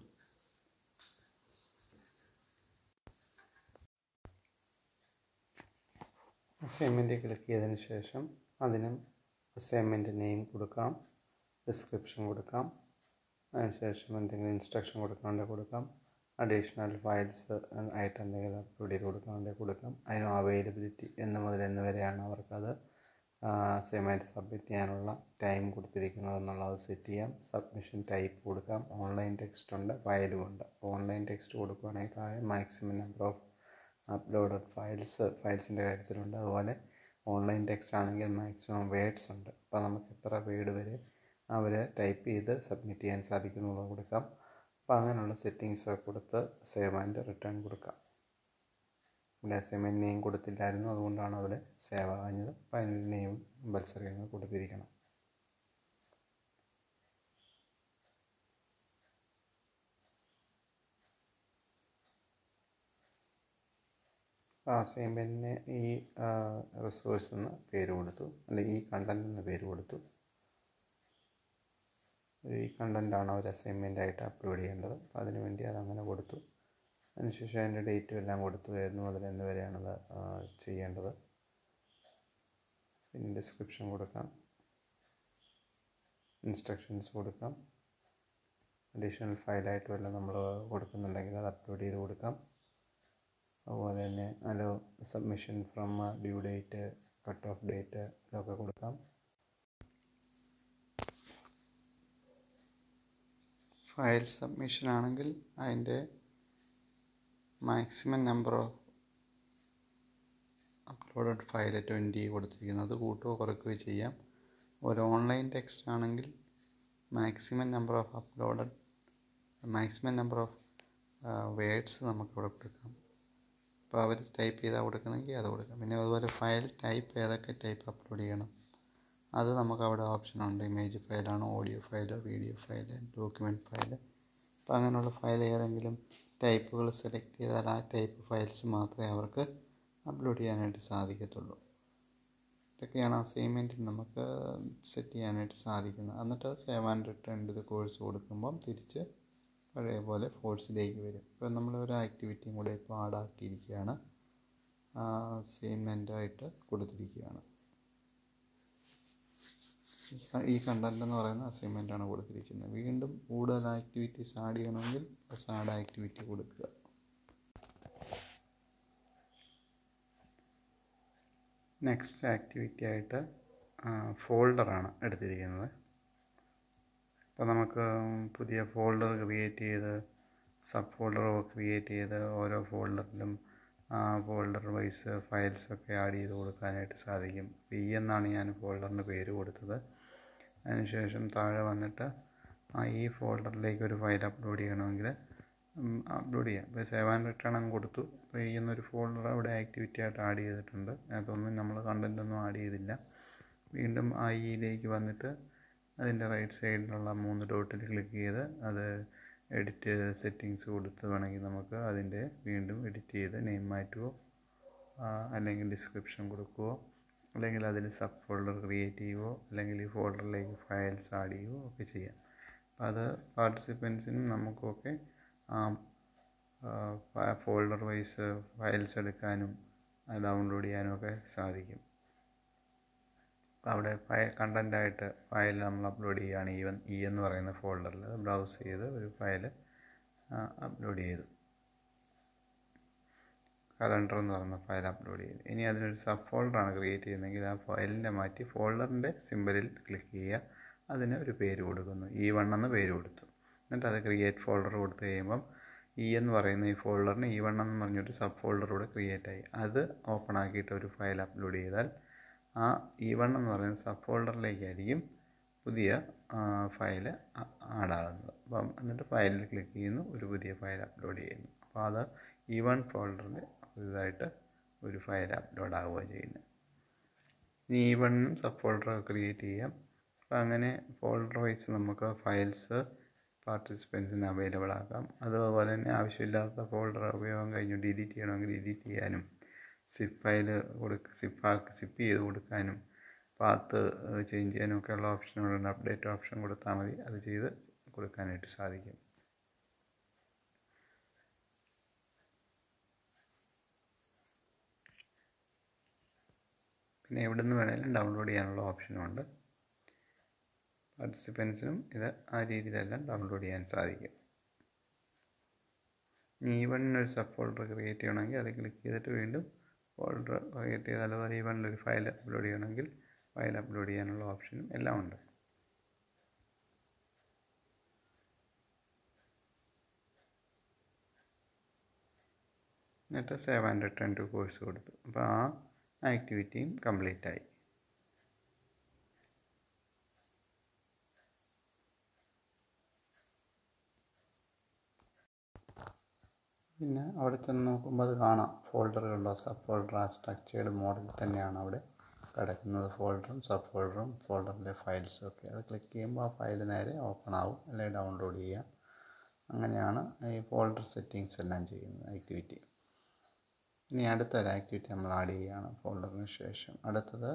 അസൈൻമെൻറ്റിൽ ക്ലിക്ക് ചെയ്തതിന് ശേഷം അതിനും അസൈൻമെൻറ്റ് നെയിം കൊടുക്കാം ഡിസ്ക്രിപ്ഷൻ കൊടുക്കാം അതിനുശേഷം എന്തെങ്കിലും ഇൻസ്ട്രക്ഷൻ കൊടുക്കാനുണ്ടെങ്കിൽ കൊടുക്കാം അഡീഷണൽ ഫയൽസ് ആയിട്ട് എന്തെങ്കിലും അപ്ലോഡ് ചെയ്ത് കൊടുക്കാനുണ്ടെങ്കിൽ കൊടുക്കാം അതിന് അവൈലബിലിറ്റി എന്ന് മുതൽ എന്ന് വരെയാണ് അവർക്കത് അസൈൻമെൻറ്റ് സബ്മിറ്റ് ചെയ്യാനുള്ള ടൈം കൊടുത്തിരിക്കുന്നത് എന്നുള്ളത് സെറ്റ് ചെയ്യാം സബ്മിഷൻ ടൈപ്പ് കൊടുക്കാം ഓൺലൈൻ ടെക്സ്റ്റ് ഉണ്ട് ഫയലും ഉണ്ട് ഓൺലൈൻ ടെക്സ്റ്റ് കൊടുക്കുകയാണെങ്കിൽ താഴെ maximum number of uploaded files ഫയൽസിൻ്റെ കാര്യത്തിലുണ്ട് അതുപോലെ ഓൺലൈൻ ടെക്സ്റ്റ് ആണെങ്കിൽ മാക്സിമം വേർഡ്സ് ഉണ്ട് അപ്പോൾ നമുക്ക് എത്ര വേർഡ് വരെ അവർ ടൈപ്പ് ചെയ്ത് സബ്മിറ്റ് ചെയ്യാൻ സാധിക്കുന്നുള്ളത് കൊടുക്കാം അപ്പോൾ അങ്ങനെയുള്ള സെറ്റിങ്സ് കൊടുത്ത് സേവ് ആൻഡ് റിട്ടേൺ കൊടുക്കാം ഇവിടെ അസൈൻമെൻറ്റ് നെയിം കൊടുത്തില്ലായിരുന്നു അതുകൊണ്ടാണ് അവിടെ സേവ് ആകാഞ്ഞത് അപ്പോൾ അതിനൊരു നെയിം കമ്പൽസറി അങ്ങ് കൊടുത്തിരിക്കണം അസൈൻമെൻറ്റിന് ഈ റിസോഴ്സ് എന്ന് പേര് കൊടുത്തു അല്ലെങ്കിൽ ഈ കണ്ടൻറ് എന്ന് പേര് കൊടുത്തു ഈ കണ്ടൻറ്റാണ് ഒരു അസൈൻമെൻ്റ് ആയിട്ട് അപ്ലോഡ് ചെയ്യേണ്ടത് അപ്പോൾ അതിന് വേണ്ടി അതങ്ങനെ കൊടുത്തു അതിനുശേഷം അതിൻ്റെ ഡേറ്റും എല്ലാം കൊടുത്തു എന്ന് മുതൽ എന്ന് വരെയാണത് ചെയ്യേണ്ടത് പിന്നെ ഡിസ്ക്രിപ്ഷൻ കൊടുക്കാം ഇൻസ്ട്രക്ഷൻസ് കൊടുക്കാം അഡീഷണൽ ഫയലായിട്ട് വല്ലതും നമ്മൾ കൊടുക്കുന്നുണ്ടെങ്കിൽ അത് അപ്ലോഡ് ചെയ്ത് കൊടുക്കാം അതുപോലെ തന്നെ allow submission from due date cut off date ഇതൊക്കെ കൊടുക്കാം ഫയൽ സബ്മിഷൻ ആണെങ്കിൽ അതിൻ്റെ maximum number of uploaded file twenty കൊടുത്തിരിക്കുന്നത് കൂട്ടുകയോ കുറയ്ക്കുകയോ ചെയ്യാം ഒരു ഓൺലൈൻ ടെക്സ്റ്റ് ആണെങ്കിൽ maximum number of uploaded maximum number of words നമുക്കിവിടെ കൊടുക്കാം അപ്പോൾ അവർ ടൈപ്പ് ചെയ്താൽ കൊടുക്കണമെങ്കിൽ അത് കൊടുക്കാം പിന്നെ അതുപോലെ ഫയൽ ടൈപ്പ് ഏതൊക്കെ ടൈപ്പ് അപ്ലോഡ് ചെയ്യണം അത് നമുക്ക് അവിടെ ഓപ്ഷനുണ്ട് ഇമേജ് ഫയലാണോ ഓഡിയോ ഫയലോ വീഡിയോ ഫയൽ ഡോക്യുമെൻറ്റ് ഫയൽ അപ്പോൾ അങ്ങനെയുള്ള ഫയൽ ഏതെങ്കിലും ടൈപ്പുകൾ സെലക്ട് ചെയ്താൽ ആ ടൈപ്പ് ഫയൽസ് മാത്രമേ അവർക്ക് അപ്ലോഡ് ചെയ്യാനായിട്ട് സാധിക്കത്തുള്ളൂ ഇതൊക്കെയാണ് അസൈൻമെൻറ്റിൽ നമുക്ക് സെറ്റ് ചെയ്യാനായിട്ട് സാധിക്കുന്നത് എന്നിട്ട് സേവ് ആൻഡ് റിട്ടേൺ ചെയ്ത് കോഴ്സ് കൊടുക്കുമ്പം തിരിച്ച് പഴയ പോലെ ഫോഴ്സിലേക്ക് വരും ഇപ്പോൾ നമ്മൾ ഒരു ആക്ടിവിറ്റിയും കൂടെ ഇപ്പോൾ ആഡാക്കിയിരിക്കുകയാണ് അസൈൻമെൻറ്റായിട്ട് കൊടുത്തിരിക്കുകയാണ് ഈ കണ്ടന്റ് എന്ന് പറയുന്ന അസൈൻമെൻ്റ് ആണ് കൊടുത്തിരിക്കുന്നത് വീണ്ടും കൂടുതൽ ആക്ടിവിറ്റീസ് ആഡ് ചെയ്യണമെങ്കിൽ പ്ലസ് ആഡ് ആക്ടിവിറ്റി കൊടുക്കുക നെക്സ്റ്റ് ആക്ടിവിറ്റി ആയിട്ട് ഫോൾഡറാണ് എടുത്തിരിക്കുന്നത് അപ്പോൾ നമുക്ക് പുതിയ ഫോൾഡർ ക്രിയേറ്റ് ചെയ്ത് സബ് ഫോൾഡർ ക്രിയേറ്റ് ചെയ്ത് ഓരോ ഫോൾഡറിലും ആ ഫോൾഡർ വൈസ് ഫയൽസൊക്കെ ആഡ് ചെയ്ത് കൊടുക്കാനായിട്ട് സാധിക്കും പി എന്നാണ് ഞാൻ ഫോൾഡറിന് പേര് കൊടുത്തത് അതിനുശേഷം താഴെ വന്നിട്ട് ആ ഈ ഫോൾഡറിലേക്ക് ഒരു ഫയൽ അപ്ലോഡ് ചെയ്യണമെങ്കിൽ അപ്ലോഡ് ചെയ്യാം ഇപ്പോൾ സേവ് ആൻഡ് റിട്ടേൺ അങ്ങ് കൊടുത്തു അപ്പോൾ ഈ എന്നൊരു ഫോൾഡർ അവിടെ ആക്ടിവിറ്റി ആയിട്ട് ആഡ് ചെയ്തിട്ടുണ്ട് അതൊന്നും നമ്മൾ കണ്ടൻ്റ് ഒന്നും ആഡ് ചെയ്തില്ല വീണ്ടും ആ ഇയിലേക്ക് വന്നിട്ട് അതിൻ്റെ റൈറ്റ് സൈഡിലുള്ള മൂന്ന് ഡോട്ടിൽ ക്ലിക്ക് ചെയ്ത് അത് എഡിറ്റ് സെറ്റിങ്സ് കൊടുത്ത് വേണമെങ്കിൽ നമുക്ക് അതിൻ്റെ വീണ്ടും എഡിറ്റ് ചെയ്ത് നെയിം മാറ്റുകയോ അല്ലെങ്കിൽ ഡിസ്ക്രിപ്ഷൻ കൊടുക്കുകയോ അല്ലെങ്കിൽ അതിൽ സബ് ഫോൾഡർ ക്രിയേറ്റ് ചെയ്യുകയോ അല്ലെങ്കിൽ ഈ ഫോൾഡറിലേക്ക് ഫയൽസ് ആഡ് ചെയ്യുകയോ ഒക്കെ ചെയ്യാം അപ്പോൾ അത് പാർട്ടിസിപ്പൻസിനും നമുക്കൊക്കെ ഫോൾഡർ വൈസ് ഫയൽസ് എടുക്കാനും ഡൗൺലോഡ് ചെയ്യാനും ഒക്കെ സാധിക്കും അവിടെ ഫയൽ കണ്ടൻ്റായിട്ട് ഫയൽ നമ്മൾ അപ്ലോഡ് ചെയ്യുകയാണ് ഈ ഈ എന്ന് പറയുന്ന ഫോൾഡറിൽ അത് ബ്രൗസ് ചെയ്ത് ഒരു ഫയൽ അപ്ലോഡ് ചെയ്തു കലണ്ടർ എന്ന് പറയുന്ന ഫയൽ അപ്ലോഡ് ചെയ്തു ഇനി അതിനൊരു സബ് ഫോൾഡറാണ് ക്രിയേറ്റ് ചെയ്യുന്നതെങ്കിൽ ആ ഫയലിൻ്റെ മാറ്റി ഫോൾഡറിൻ്റെ സിമ്പലിൽ ക്ലിക്ക് ചെയ്യുക അതിന് ഒരു പേര് കൊടുക്കുന്നു ഇ വൺ എന്ന് പേര് കൊടുത്തു എന്നിട്ട് അത് ക്രിയേറ്റ് ഫോൾഡർ കൊടുത്തു കഴിയുമ്പം ഇ എന്ന് പറയുന്ന ഈ ഫോൾഡറിന് ഇ വൺ എന്ന് പറഞ്ഞൊരു സബ് ഫോൾഡർ കൂടെ ക്രിയേറ്റ് ആയി അത് ഓപ്പൺ ആക്കിയിട്ട് ഒരു ഫയൽ അപ്ലോഡ് ചെയ്താൽ ആ ഇ വൺ എന്ന് പറയുന്ന സബ് ഫോൾഡറിലേക്കായിരിക്കും പുതിയ ഫയൽ ആഡാകുന്നത് അപ്പം എന്നിട്ട് ഫയലിൽ ക്ലിക്ക് ചെയ്യുന്നു ഒരു പുതിയ ഫയൽ അപ്ലോഡ് ചെയ്യുന്നു അപ്പോൾ അത് ഇ വൺ ഫോൾഡറിൽ പുതുതായിട്ട് ഒരു ഫയൽ അപ്ലോഡ് ആവുകയാണ് ചെയ്യുന്നത് ഇനി ഇ വണ്ണും സബ് ഫോൾഡർ ക്രിയേറ്റ് ചെയ്യാം അപ്പോൾ അങ്ങനെ ഫോൾഡർ വൈസ് നമുക്ക് ഫയൽസ് പാർട്ടിസിപ്പൻസിന് അവൈലബിൾ ആക്കാം അതുപോലെ തന്നെ ആവശ്യമില്ലാത്ത ഫോൾഡർ ഉപയോഗം കഴിഞ്ഞു ഡിലീറ്റ് ചെയ്യണമെങ്കിൽ ഡിലീറ്റ് ചെയ്യാനും സിപ്പ് ഫയൽ കൊടുക്ക സിപ്പാക്കി സിപ്പ് ചെയ്ത് കൊടുക്കാനും പാത്ത് ചേഞ്ച് ചെയ്യാനും ഒക്കെയുള്ള ഓപ്ഷനുകളുണ്ട് അപ്ഡേറ്റ് ഓപ്ഷൻ കൊടുത്താൽ മതി അത് ചെയ്ത് കൊടുക്കാനായിട്ട് സാധിക്കും പിന്നെ എവിടെ നിന്ന് വേണേലും ഡൗൺലോഡ് ചെയ്യാനുള്ള ഓപ്ഷനുമുണ്ട് പാർട്ടിസിപ്പൻസിനും ഇത് ആ രീതിയിലെല്ലാം ഡൗൺലോഡ് ചെയ്യാൻ സാധിക്കും ഇനി ഈ വണ്ണിനൊരു സബ് ഫോൾഡർ ക്രിയേറ്റ് ചെയ്യണമെങ്കിൽ അത് ക്ലിക്ക് ചെയ്തിട്ട് വീണ്ടും ഫോൾഡർ ക്രിയേറ്റ് ചെയ്ത് അതുപോലെ ഈ വണ്ണിലൊരു ഫയൽ അപ്ലോഡ് ചെയ്യണമെങ്കിൽ ഫയൽ അപ്ലോഡ് ചെയ്യാനുള്ള ഓപ്ഷനും എല്ലാം ഉണ്ട് എന്നിട്ട് save and return to course കൊടുത്തു അപ്പോൾ ആ ആക്ടിവിറ്റിയും കംപ്ലീറ്റ് ആയി പിന്നെ അവിടെ ചെന്ന് നോക്കുമ്പോൾ അത് കാണാം ഫോൾഡറുകളുണ്ടോ സബ് ഫോൾഡർ ആ സ്ട്രക്ചേർഡ് മോഡൽ തന്നെയാണ് അവിടെ കിടക്കുന്നത് ഫോൾഡറും സബ് ഫോൾഡറും ഫോൾഡറിലെ ഫയൽസും ഒക്കെ അത് ക്ലിക്ക് ചെയ്യുമ്പോൾ ആ ഫയൽ നേരെ ഓപ്പൺ ആവും അല്ലെങ്കിൽ ഡൗൺലോഡ് ചെയ്യാം അങ്ങനെയാണ് ഈ ഫോൾഡർ സെറ്റിങ്സ് എല്ലാം ചെയ്യുന്നത് ആക്ടിവിറ്റി ഇനി അടുത്തൊരു ആക്ടിവിറ്റി നമ്മൾ ആഡ് ചെയ്യുകയാണ് ഫോൾഡറിന് ശേഷം അടുത്തത്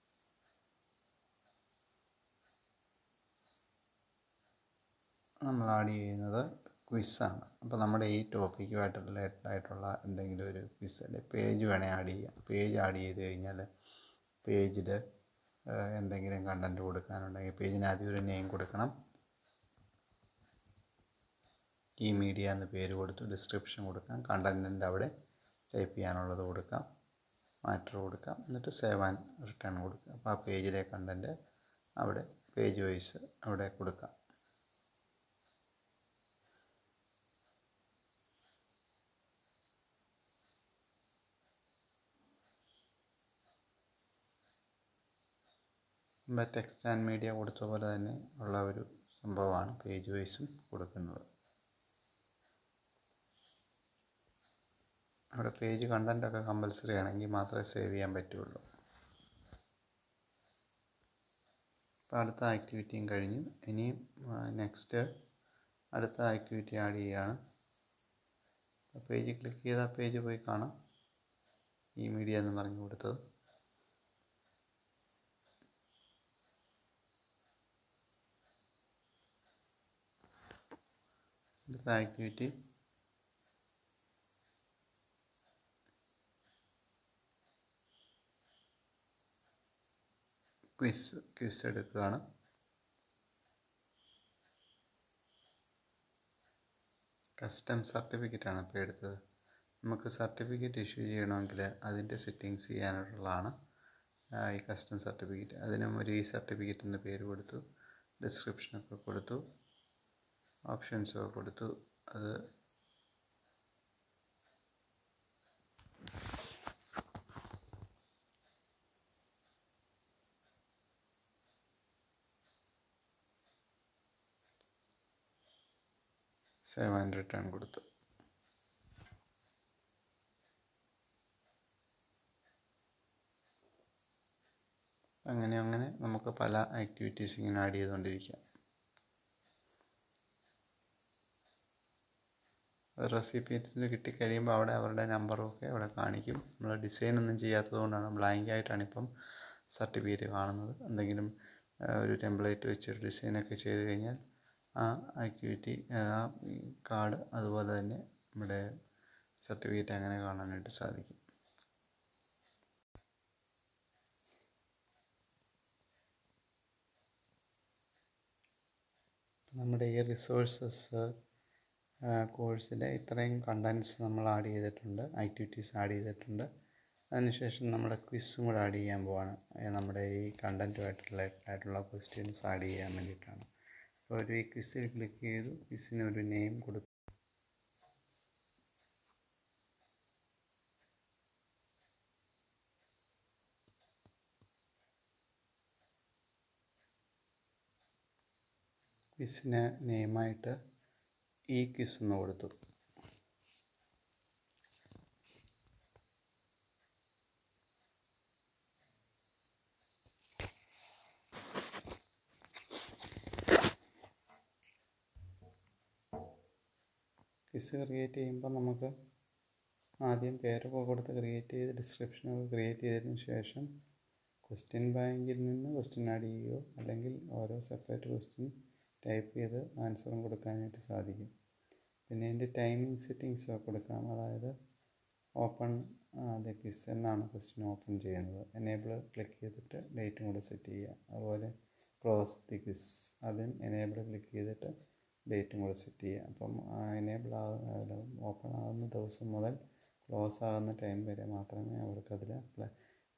നമ്മൾ ആഡ് ചെയ്യുന്നത് ക്വിസ്സാണ് അപ്പോൾ നമ്മുടെ ഈ ടോപ്പിക്കുമായിട്ട് റിലേറ്റഡ് ആയിട്ടുള്ള എന്തെങ്കിലും ഒരു ക്വിസ് അല്ലെ പേജ് വേണേൽ ആഡ് ചെയ്യാം പേജ് ആഡ് ചെയ്ത് കഴിഞ്ഞാൽ പേജിൽ എന്തെങ്കിലും കണ്ടൻറ്റ് കൊടുക്കാനുണ്ടെങ്കിൽ പേജിന് ആദ്യം ഒരു നെയിം കൊടുക്കണം ഈ മീഡിയ എന്ന് പേര് കൊടുത്തു ഡിസ്ക്രിപ്ഷൻ കൊടുക്കാം കണ്ടൻറ്റിൻ്റെ അവിടെ ടൈപ്പ് ചെയ്യാനുള്ളത് കൊടുക്കാം മാറ്റർ കൊടുക്കാം എന്നിട്ട് സേവ് ആൻഡ് റിട്ടേൺ കൊടുക്കുക അപ്പോൾ ആ പേജിലെ കണ്ടൻറ്റ് അവിടെ പേജ് വൈസ് അവിടെ കൊടുക്കാം നമ്മൾ ടെക്സ്റ്റ് ആൻഡ് മീഡിയ കൊടുത്ത പോലെ തന്നെ ഉള്ള ഒരു സംഭവമാണ് പേജ് വൈസും കൊടുക്കുന്നത് അവിടെ പേജ് കണ്ടൻറ്റൊക്കെ കമ്പൽസറി ആണെങ്കിൽ മാത്രമേ സേവ് ചെയ്യാൻ പറ്റുള്ളൂ അപ്പോൾ അടുത്ത ആക്ടിവിറ്റിയും കഴിഞ്ഞു ഇനിയും നെക്സ്റ്റ് അടുത്ത ആക്ടിവിറ്റി ആഡ് ചെയ്യുകയാണ് പേജ് ക്ലിക്ക് ചെയ്താൽ പേജ് പോയി കാണാം ഈ മീഡിയ എന്ന് പറഞ്ഞു കൊടുത്തത് അടുത്ത ആക്ടിവിറ്റി ക്വിസ് ക്വിസ് എടുക്കുകയാണ് കസ്റ്റം സർട്ടിഫിക്കറ്റാണ് ഇപ്പോൾ എടുത്തത് നമുക്ക് സർട്ടിഫിക്കറ്റ് ഇഷ്യൂ ചെയ്യണമെങ്കിൽ അതിൻ്റെ സെറ്റിങ്സ് ചെയ്യാനുള്ളതാണ് ഈ കസ്റ്റം സർട്ടിഫിക്കറ്റ് അതിനും ഒരു ഈ സർട്ടിഫിക്കറ്റ് എന്ന് പേര് കൊടുത്തു ഡിസ്ക്രിപ്ഷനൊക്കെ കൊടുത്തു ഓപ്ഷൻസൊക്കെ കൊടുത്തു അത് സേവ് ആൻഡ് റിട്ടേൺ കൊടുത്തു അങ്ങനെ അങ്ങനെ നമുക്ക് പല ആക്ടിവിറ്റീസ് ഇങ്ങനെ ആഡ് ചെയ്തുകൊണ്ടിരിക്കാം റെസിപ്പീസിൽ കിട്ടിക്കഴിയുമ്പോൾ അവിടെ അവരുടെ നമ്പറും ഒക്കെ അവിടെ കാണിക്കും നമ്മൾ ഡിസൈൻ ഒന്നും ചെയ്യാത്തത് കൊണ്ടാണ് ബ്ലാങ്ക് ആയിട്ടാണ് ഇപ്പം സർട്ടിഫിക്കറ്റ് കാണുന്നത് എന്തെങ്കിലും ഒരു ടെംപ്ലേറ്റ് വെച്ചൊരു ഡിസൈനൊക്കെ ചെയ്ത് കഴിഞ്ഞാൽ ആ ആക്ടിവിറ്റി ആ കാർഡ് അതുപോലെ തന്നെ നമ്മുടെ സർട്ടിഫിക്കറ്റ് അങ്ങനെ കാണാനായിട്ട് സാധിക്കും നമ്മുടെ ഈ റിസോഴ്സസ് കോഴ്സിൽ ഇത്രയും കണ്ടൻസ് നമ്മൾ ആഡ് ചെയ്തിട്ടുണ്ട് ആക്ടിവിറ്റീസ് ആഡ് ചെയ്തിട്ടുണ്ട് അതിനുശേഷം നമ്മുടെ ക്വിസും കൂടെ ആഡ് ചെയ്യാൻ പോവാണ് നമ്മുടെ ഈ കണ്ടൻറ്റുമായിട്ടുള്ള ആയിട്ടുള്ള ക്വസ്റ്റ്യൻസ് ആഡ് ചെയ്യാൻ വേണ്ടിയിട്ടാണ് അപ്പോൾ ഒരു ഈ ക്വിസിൽ ക്ലിക്ക് ചെയ്തു ക്വിസിന് ഒരു നെയിം കൊടുത്തു ക്വിസിന് നെയിമായിട്ട് ഈ ക്വിസ് എന്ന് കൊടുത്തു ക്വിസ് ക്രിയേറ്റ് ചെയ്യുമ്പോൾ നമുക്ക് ആദ്യം പേരൊക്കെ കൊടുത്ത് ക്രിയേറ്റ് ചെയ്ത് ഡിസ്ക്രിപ്ഷനൊക്കെ ക്രിയേറ്റ് ചെയ്തതിന് ശേഷം ക്വസ്റ്റ്യൻ ബാങ്കിൽ നിന്ന് ക്വസ്റ്റ്യൻ ആഡ് ചെയ്യുകയോ അല്ലെങ്കിൽ ഓരോ സെപ്പറേറ്റ് ക്വസ്റ്റ്യൻ ടൈപ്പ് ചെയ്ത് ആൻസറും കൊടുക്കാനായിട്ട് സാധിക്കും പിന്നെ ഇതിൻ്റെ ടൈമിംഗ് സെറ്റിങ്സ് കൊടുക്കാം അതായത് ഓപ്പൺ ദ ക്വിസ് എന്നാണ് ക്വസ്റ്റ്യൻ ഓപ്പൺ ചെയ്യുന്നത് എനേബിൾ ക്ലിക്ക് ചെയ്തിട്ട് ഡേറ്റും കൂടെ സെറ്റ് ചെയ്യുക അതുപോലെ ക്ലോസ് ദി ക്വിസ് അതും എനേബിൾ ക്ലിക്ക് ചെയ്തിട്ട് ഡേറ്റും കൂടെ സെറ്റ് ചെയ്യുക അപ്പം എനേബിൾ ആകുന്ന ഓപ്പൺ ആകുന്ന ദിവസം മുതൽ ക്ലോസ് ആകുന്ന ടൈം വരെ മാത്രമേ അവർക്കതിൽ അപ്ലൈ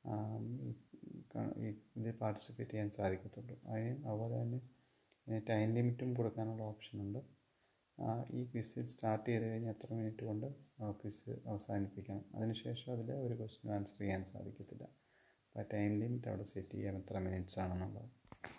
ഇതിൽ പാർട്ടിസിപ്പേറ്റ് ചെയ്യാൻ സാധിക്കത്തുള്ളൂ അതിന് അതുപോലെ തന്നെ ടൈം ലിമിറ്റും കൊടുക്കാനുള്ള ഓപ്ഷനുണ്ട് ഈ ക്വിസ് സ്റ്റാർട്ട് ചെയ്ത് കഴിഞ്ഞാൽ എത്ര മിനിറ്റ് കൊണ്ട് ക്വിസ് അവസാനിപ്പിക്കണം അതിനുശേഷം അതിൽ ഒരു ക്വസ്റ്റ്യൻ ആൻസർ ചെയ്യാൻ സാധിക്കത്തില്ല അപ്പോൾ ടൈം ലിമിറ്റ് അവിടെ സെറ്റ് ചെയ്യാൻ എത്ര മിനിറ്റ്സ് ആണെന്നുള്ളത്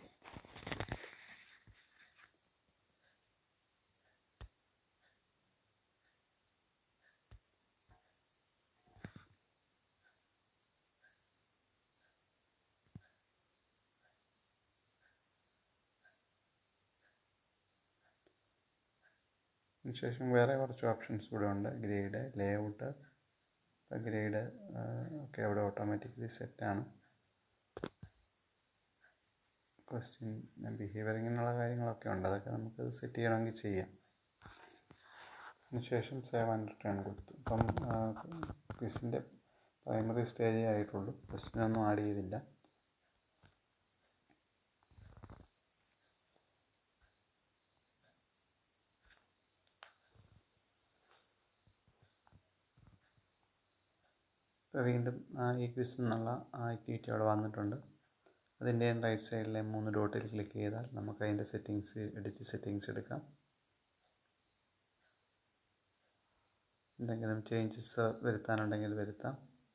അതിനുശേഷം വേറെ കുറച്ച് ഓപ്ഷൻസ് കൂടെ ഉണ്ട് ഗ്രേഡ് ലേ ഔട്ട് ഇപ്പോൾ ഗ്രേഡ് ഒക്കെ അവിടെ ഓട്ടോമാറ്റിക്കലി സെറ്റാണ് ക്വസ്റ്റ്യൻ ബിഹേവിയർ ഇങ്ങനെയുള്ള കാര്യങ്ങളൊക്കെ ഉണ്ട് അതൊക്കെ നമുക്ക് സെറ്റ് ചെയ്യണമെങ്കിൽ ചെയ്യാം അതിനുശേഷം സേവ് ആൻഡ് റിട്ടേൺ കൊടുത്തു ഇപ്പം ക്വിസിൻ്റെ പ്രൈമറി സ്റ്റേജേ ആയിട്ടുള്ളൂ ക്വസ്റ്റ്യനൊന്നും ആഡ് ചെയ്തില്ല ഇപ്പോൾ വീണ്ടും ആ ഈ ക്വിസ് എന്നുള്ള ആ ആക്ടിവിറ്റി അവിടെ വന്നിട്ടുണ്ട് അതിൻ്റെ റൈറ്റ് സൈഡിലെ മൂന്ന് ഡോട്ടിൽ ക്ലിക്ക് ചെയ്താൽ നമുക്ക് അതിൻ്റെ സെറ്റിങ്സ് എഡിറ്റ് സെറ്റിങ്സ് എടുക്കാം എന്തെങ്കിലും ചേഞ്ചസ് വരുത്താനുണ്ടെങ്കിൽ വരുത്താം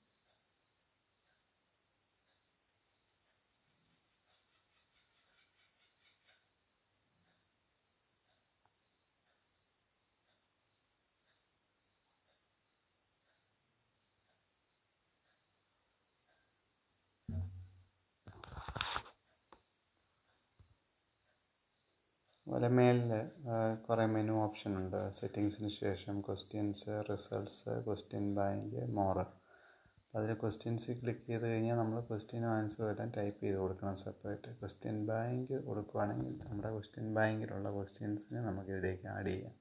അതുപോലെ മേളിൽ കുറേ മെനു ഓപ്ഷൻ ഉണ്ട് സെറ്റിങ്സിന് ശേഷം questions results question bank more അപ്പോൾ അതിൽ ക്വസ്റ്റ്യൻസ് ക്ലിക്ക് ചെയ്ത് കഴിഞ്ഞാൽ നമ്മൾ ക്വസ്റ്റ്യനും ആൻസറും എല്ലാം ടൈപ്പ് ചെയ്ത് കൊടുക്കണം സെപ്പറേറ്റ് ക്വസ്റ്റ്യൻ ബാങ്ക് കൊടുക്കുകയാണെങ്കിൽ നമ്മുടെ ക്വസ്റ്റ്യൻ ബാങ്കിലുള്ള ക്വസ്റ്റ്യൻസിനെ നമുക്ക് ഇതിലേക്ക് ആഡ് ചെയ്യാം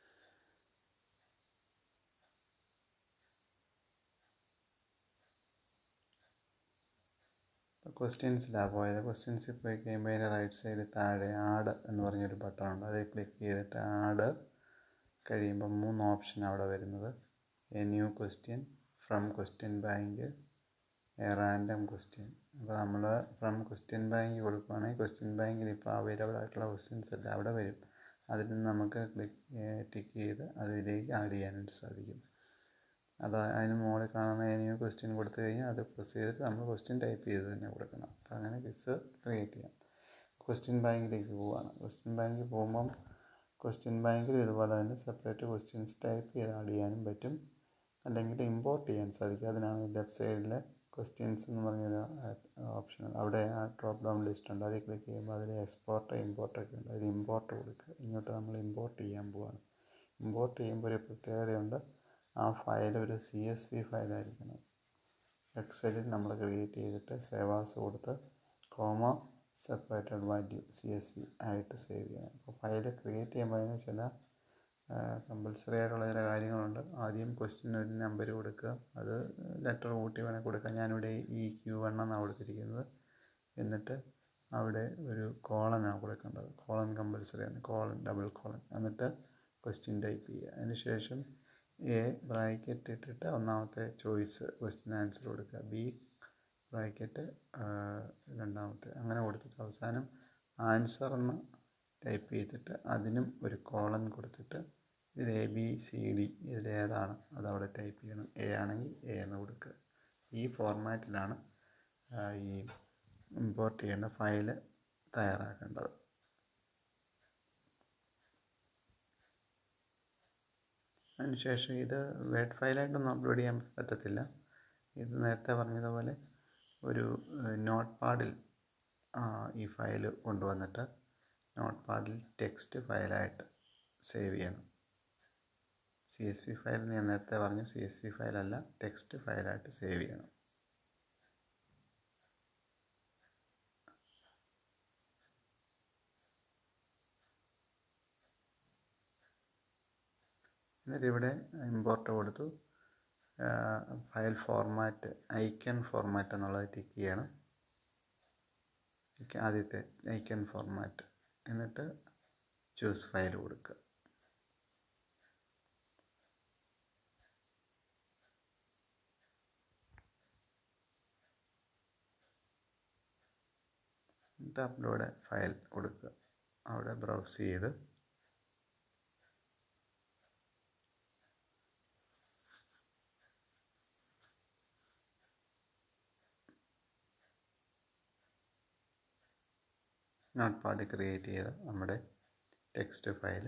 ക്വസ്റ്റ്യൻസിലാണ് പോയത് ക്വസ്റ്റ്യൻസിൽ പോയി കഴിയുമ്പോൾ അതിൻ്റെ റൈറ്റ് സൈഡിൽ താഴെ ആഡ് എന്ന് പറഞ്ഞൊരു ബട്ടൺ ഉണ്ട് അതിൽ ക്ലിക്ക് ചെയ്തിട്ട് ആഡ് കഴിയുമ്പോൾ മൂന്ന് ഓപ്ഷൻ അവിടെ വരുന്നത് a new question from question bank a random question അപ്പോൾ നമ്മൾ ഫ്രം ക്വസ്റ്റ്യൻ ബാങ്ക് കൊടുക്കുകയാണെങ്കിൽ ക്വസ്റ്റ്യൻ ബാങ്കിൽ ഇപ്പോൾ അവൈലബിൾ ആയിട്ടുള്ള ക്വസ്റ്റ്യൻസ് എല്ലാം അവിടെ വരും അതിൽ നിന്ന് നമുക്ക് ക്ലിക്ക് ടിക്ക് ചെയ്ത് അതിലേക്ക് ആഡ് ചെയ്യാനായിട്ട് സാധിക്കും അത് അതിന് മുകളിൽ കാണുന്ന ഏതെങ്കിലും ക്വസ്റ്റ്യൻ കൊടുത്തു കഴിഞ്ഞാൽ അത് പ്രസ് ചെയ്തിട്ട് നമ്മൾ ക്വസ്റ്റ്യൻ ടൈപ്പ് ചെയ്ത് തന്നെ കൊടുക്കണം അപ്പോൾ അങ്ങനെ ക്വിസ് ക്രിയേറ്റ് ചെയ്യാം ക്വസ്റ്റ്യൻ ബാങ്കിലേക്ക് പോവുകയാണ് ക്വസ്റ്റ്യൻ ബാങ്കിൽ പോകുമ്പം ക്വസ്റ്റ്യൻ ബാങ്കിൽ ഇതുപോലെ തന്നെ സെപ്പറേറ്റ് ക്വസ്റ്റ്യൻസ് ടൈപ്പ് ചെയ്ത് ആഡ് ചെയ്യാനും പറ്റും അല്ലെങ്കിൽ ഇമ്പോർട്ട് ചെയ്യാൻ സാധിക്കും അതിനാണ് ലെഫ്റ്റ് സൈഡിൽ ക്വസ്റ്റ്യൻസ് എന്ന് പറഞ്ഞൊരു ഓപ്ഷൻ അവിടെ ആ ഡ്രോപ്പ് ഡൗൺ ലിസ്റ്റ് ഉണ്ട് അതിൽ ക്ലിക്ക് ചെയ്യുമ്പോൾ അതിൽ എക്സ്പോർട്ട് ഇമ്പോർട്ട് ഒക്കെ ഉണ്ട് അതിൽ ഇമ്പോർട്ട് കൊടുക്കുക ഇങ്ങോട്ട് നമ്മൾ ഇമ്പോർട്ട് ചെയ്യാൻ പോവാണ് ഇമ്പോർട്ട് ചെയ്യുമ്പോൾ ഒരു പ്രത്യേകതയുണ്ട് ആ ഫയൽ ഒരു സി എസ് വി ഫയലായിരിക്കണം എക്സലിൽ നമ്മൾ ക്രിയേറ്റ് ചെയ്തിട്ട് സേവാസ് കൊടുത്ത് comma separated value C S V ആയിട്ട് സേവ് ചെയ്യണം അപ്പോൾ ഫയൽ ക്രിയേറ്റ് ചെയ്യുമ്പോൾ അതിന് ചില കമ്പൽസറി ആയിട്ടുള്ള ചില കാര്യങ്ങളുണ്ട് ആദ്യം ക്വസ്റ്റ്യൻ ഒരു നമ്പർ കൊടുക്കുക അത് ലെറ്റർ കൂട്ടി വേണേൽ കൊടുക്കുക ഞാനിവിടെ ഈ ക്യൂ വൺ എന്നാണ് കൊടുത്തിരിക്കുന്നത് എന്നിട്ട് അവിടെ ഒരു കോളനാണ് കൊടുക്കേണ്ടത് കോളൻ കമ്പൽസറി ആണ് കോളൻ ഡബിൾ കോളൻ എന്നിട്ട് ക്വസ്റ്റ്യൻ ടൈപ്പ് ചെയ്യുക അതിന് ശേഷം എ ബ്രാക്കറ്റ് ഇട്ടിട്ട് ഒന്നാമത്തെ ചോയ്സ് ക്വസ്റ്റ്യൻ ആൻസർ കൊടുക്കുക ബി ബ്രാക്കറ്റ് രണ്ടാമത്തെ അങ്ങനെ കൊടുത്തിട്ട് അവസാനം ആൻസർ എന്ന് ടൈപ്പ് ചെയ്തിട്ട് അതിനും ഒരു കോളൻ കൊടുത്തിട്ട് ഇതിൽ എ ബി സി ഡി ഇതിലേതാണ് അതവിടെ ടൈപ്പ് ചെയ്യണം എ ആണെങ്കിൽ എ എന്ന് കൊടുക്കുക ഈ ഫോർമാറ്റിലാണ് ഈ ഇമ്പോർട്ട് ചെയ്യേണ്ട ഫയൽ തയ്യാറാക്കേണ്ടത് അതിനുശേഷം ഇത് വേഡ് ഫയലായിട്ടൊന്നും അപ്ലോഡ് ചെയ്യാൻ പറ്റത്തില്ല ഇത് നേരത്തെ പറഞ്ഞതുപോലെ ഒരു നോട്ട് പാഡിൽ ഈ ഫയൽ കൊണ്ടുവന്നിട്ട് നോട്ട് പാഡിൽ ടെക്സ്റ്റ് ഫയലായിട്ട് സേവ് ചെയ്യണം സി എസ് വി ഫയൽ ഞാൻ നേരത്തെ പറഞ്ഞു സി എസ് വി ഫയലല്ല ടെക്സ്റ്റ് ഫയലായിട്ട് സേവ് ചെയ്യണം എന്നിട്ട് ഇവിടെ ഇമ്പോർട്ട് കൊടുത്തു ഫയൽ ഫോർമാറ്റ് ഐക്കൺ ഫോർമാറ്റ് എന്നുള്ളത് ടിക്ക് ചെയ്യണം ആദ്യത്തെ ഐക്കൺ ഫോർമാറ്റ് എന്നിട്ട് ചൂസ് ഫയൽ കൊടുക്കുക എന്നിട്ട് അപ്ലോഡ് ഫയൽ കൊടുക്കുക അവിടെ ബ്രൗസ് ചെയ്ത് നോട്ട് പാഡ് ക്രിയേറ്റ് ചെയ്ത നമ്മുടെ ടെക്സ്റ്റ് ഫയൽ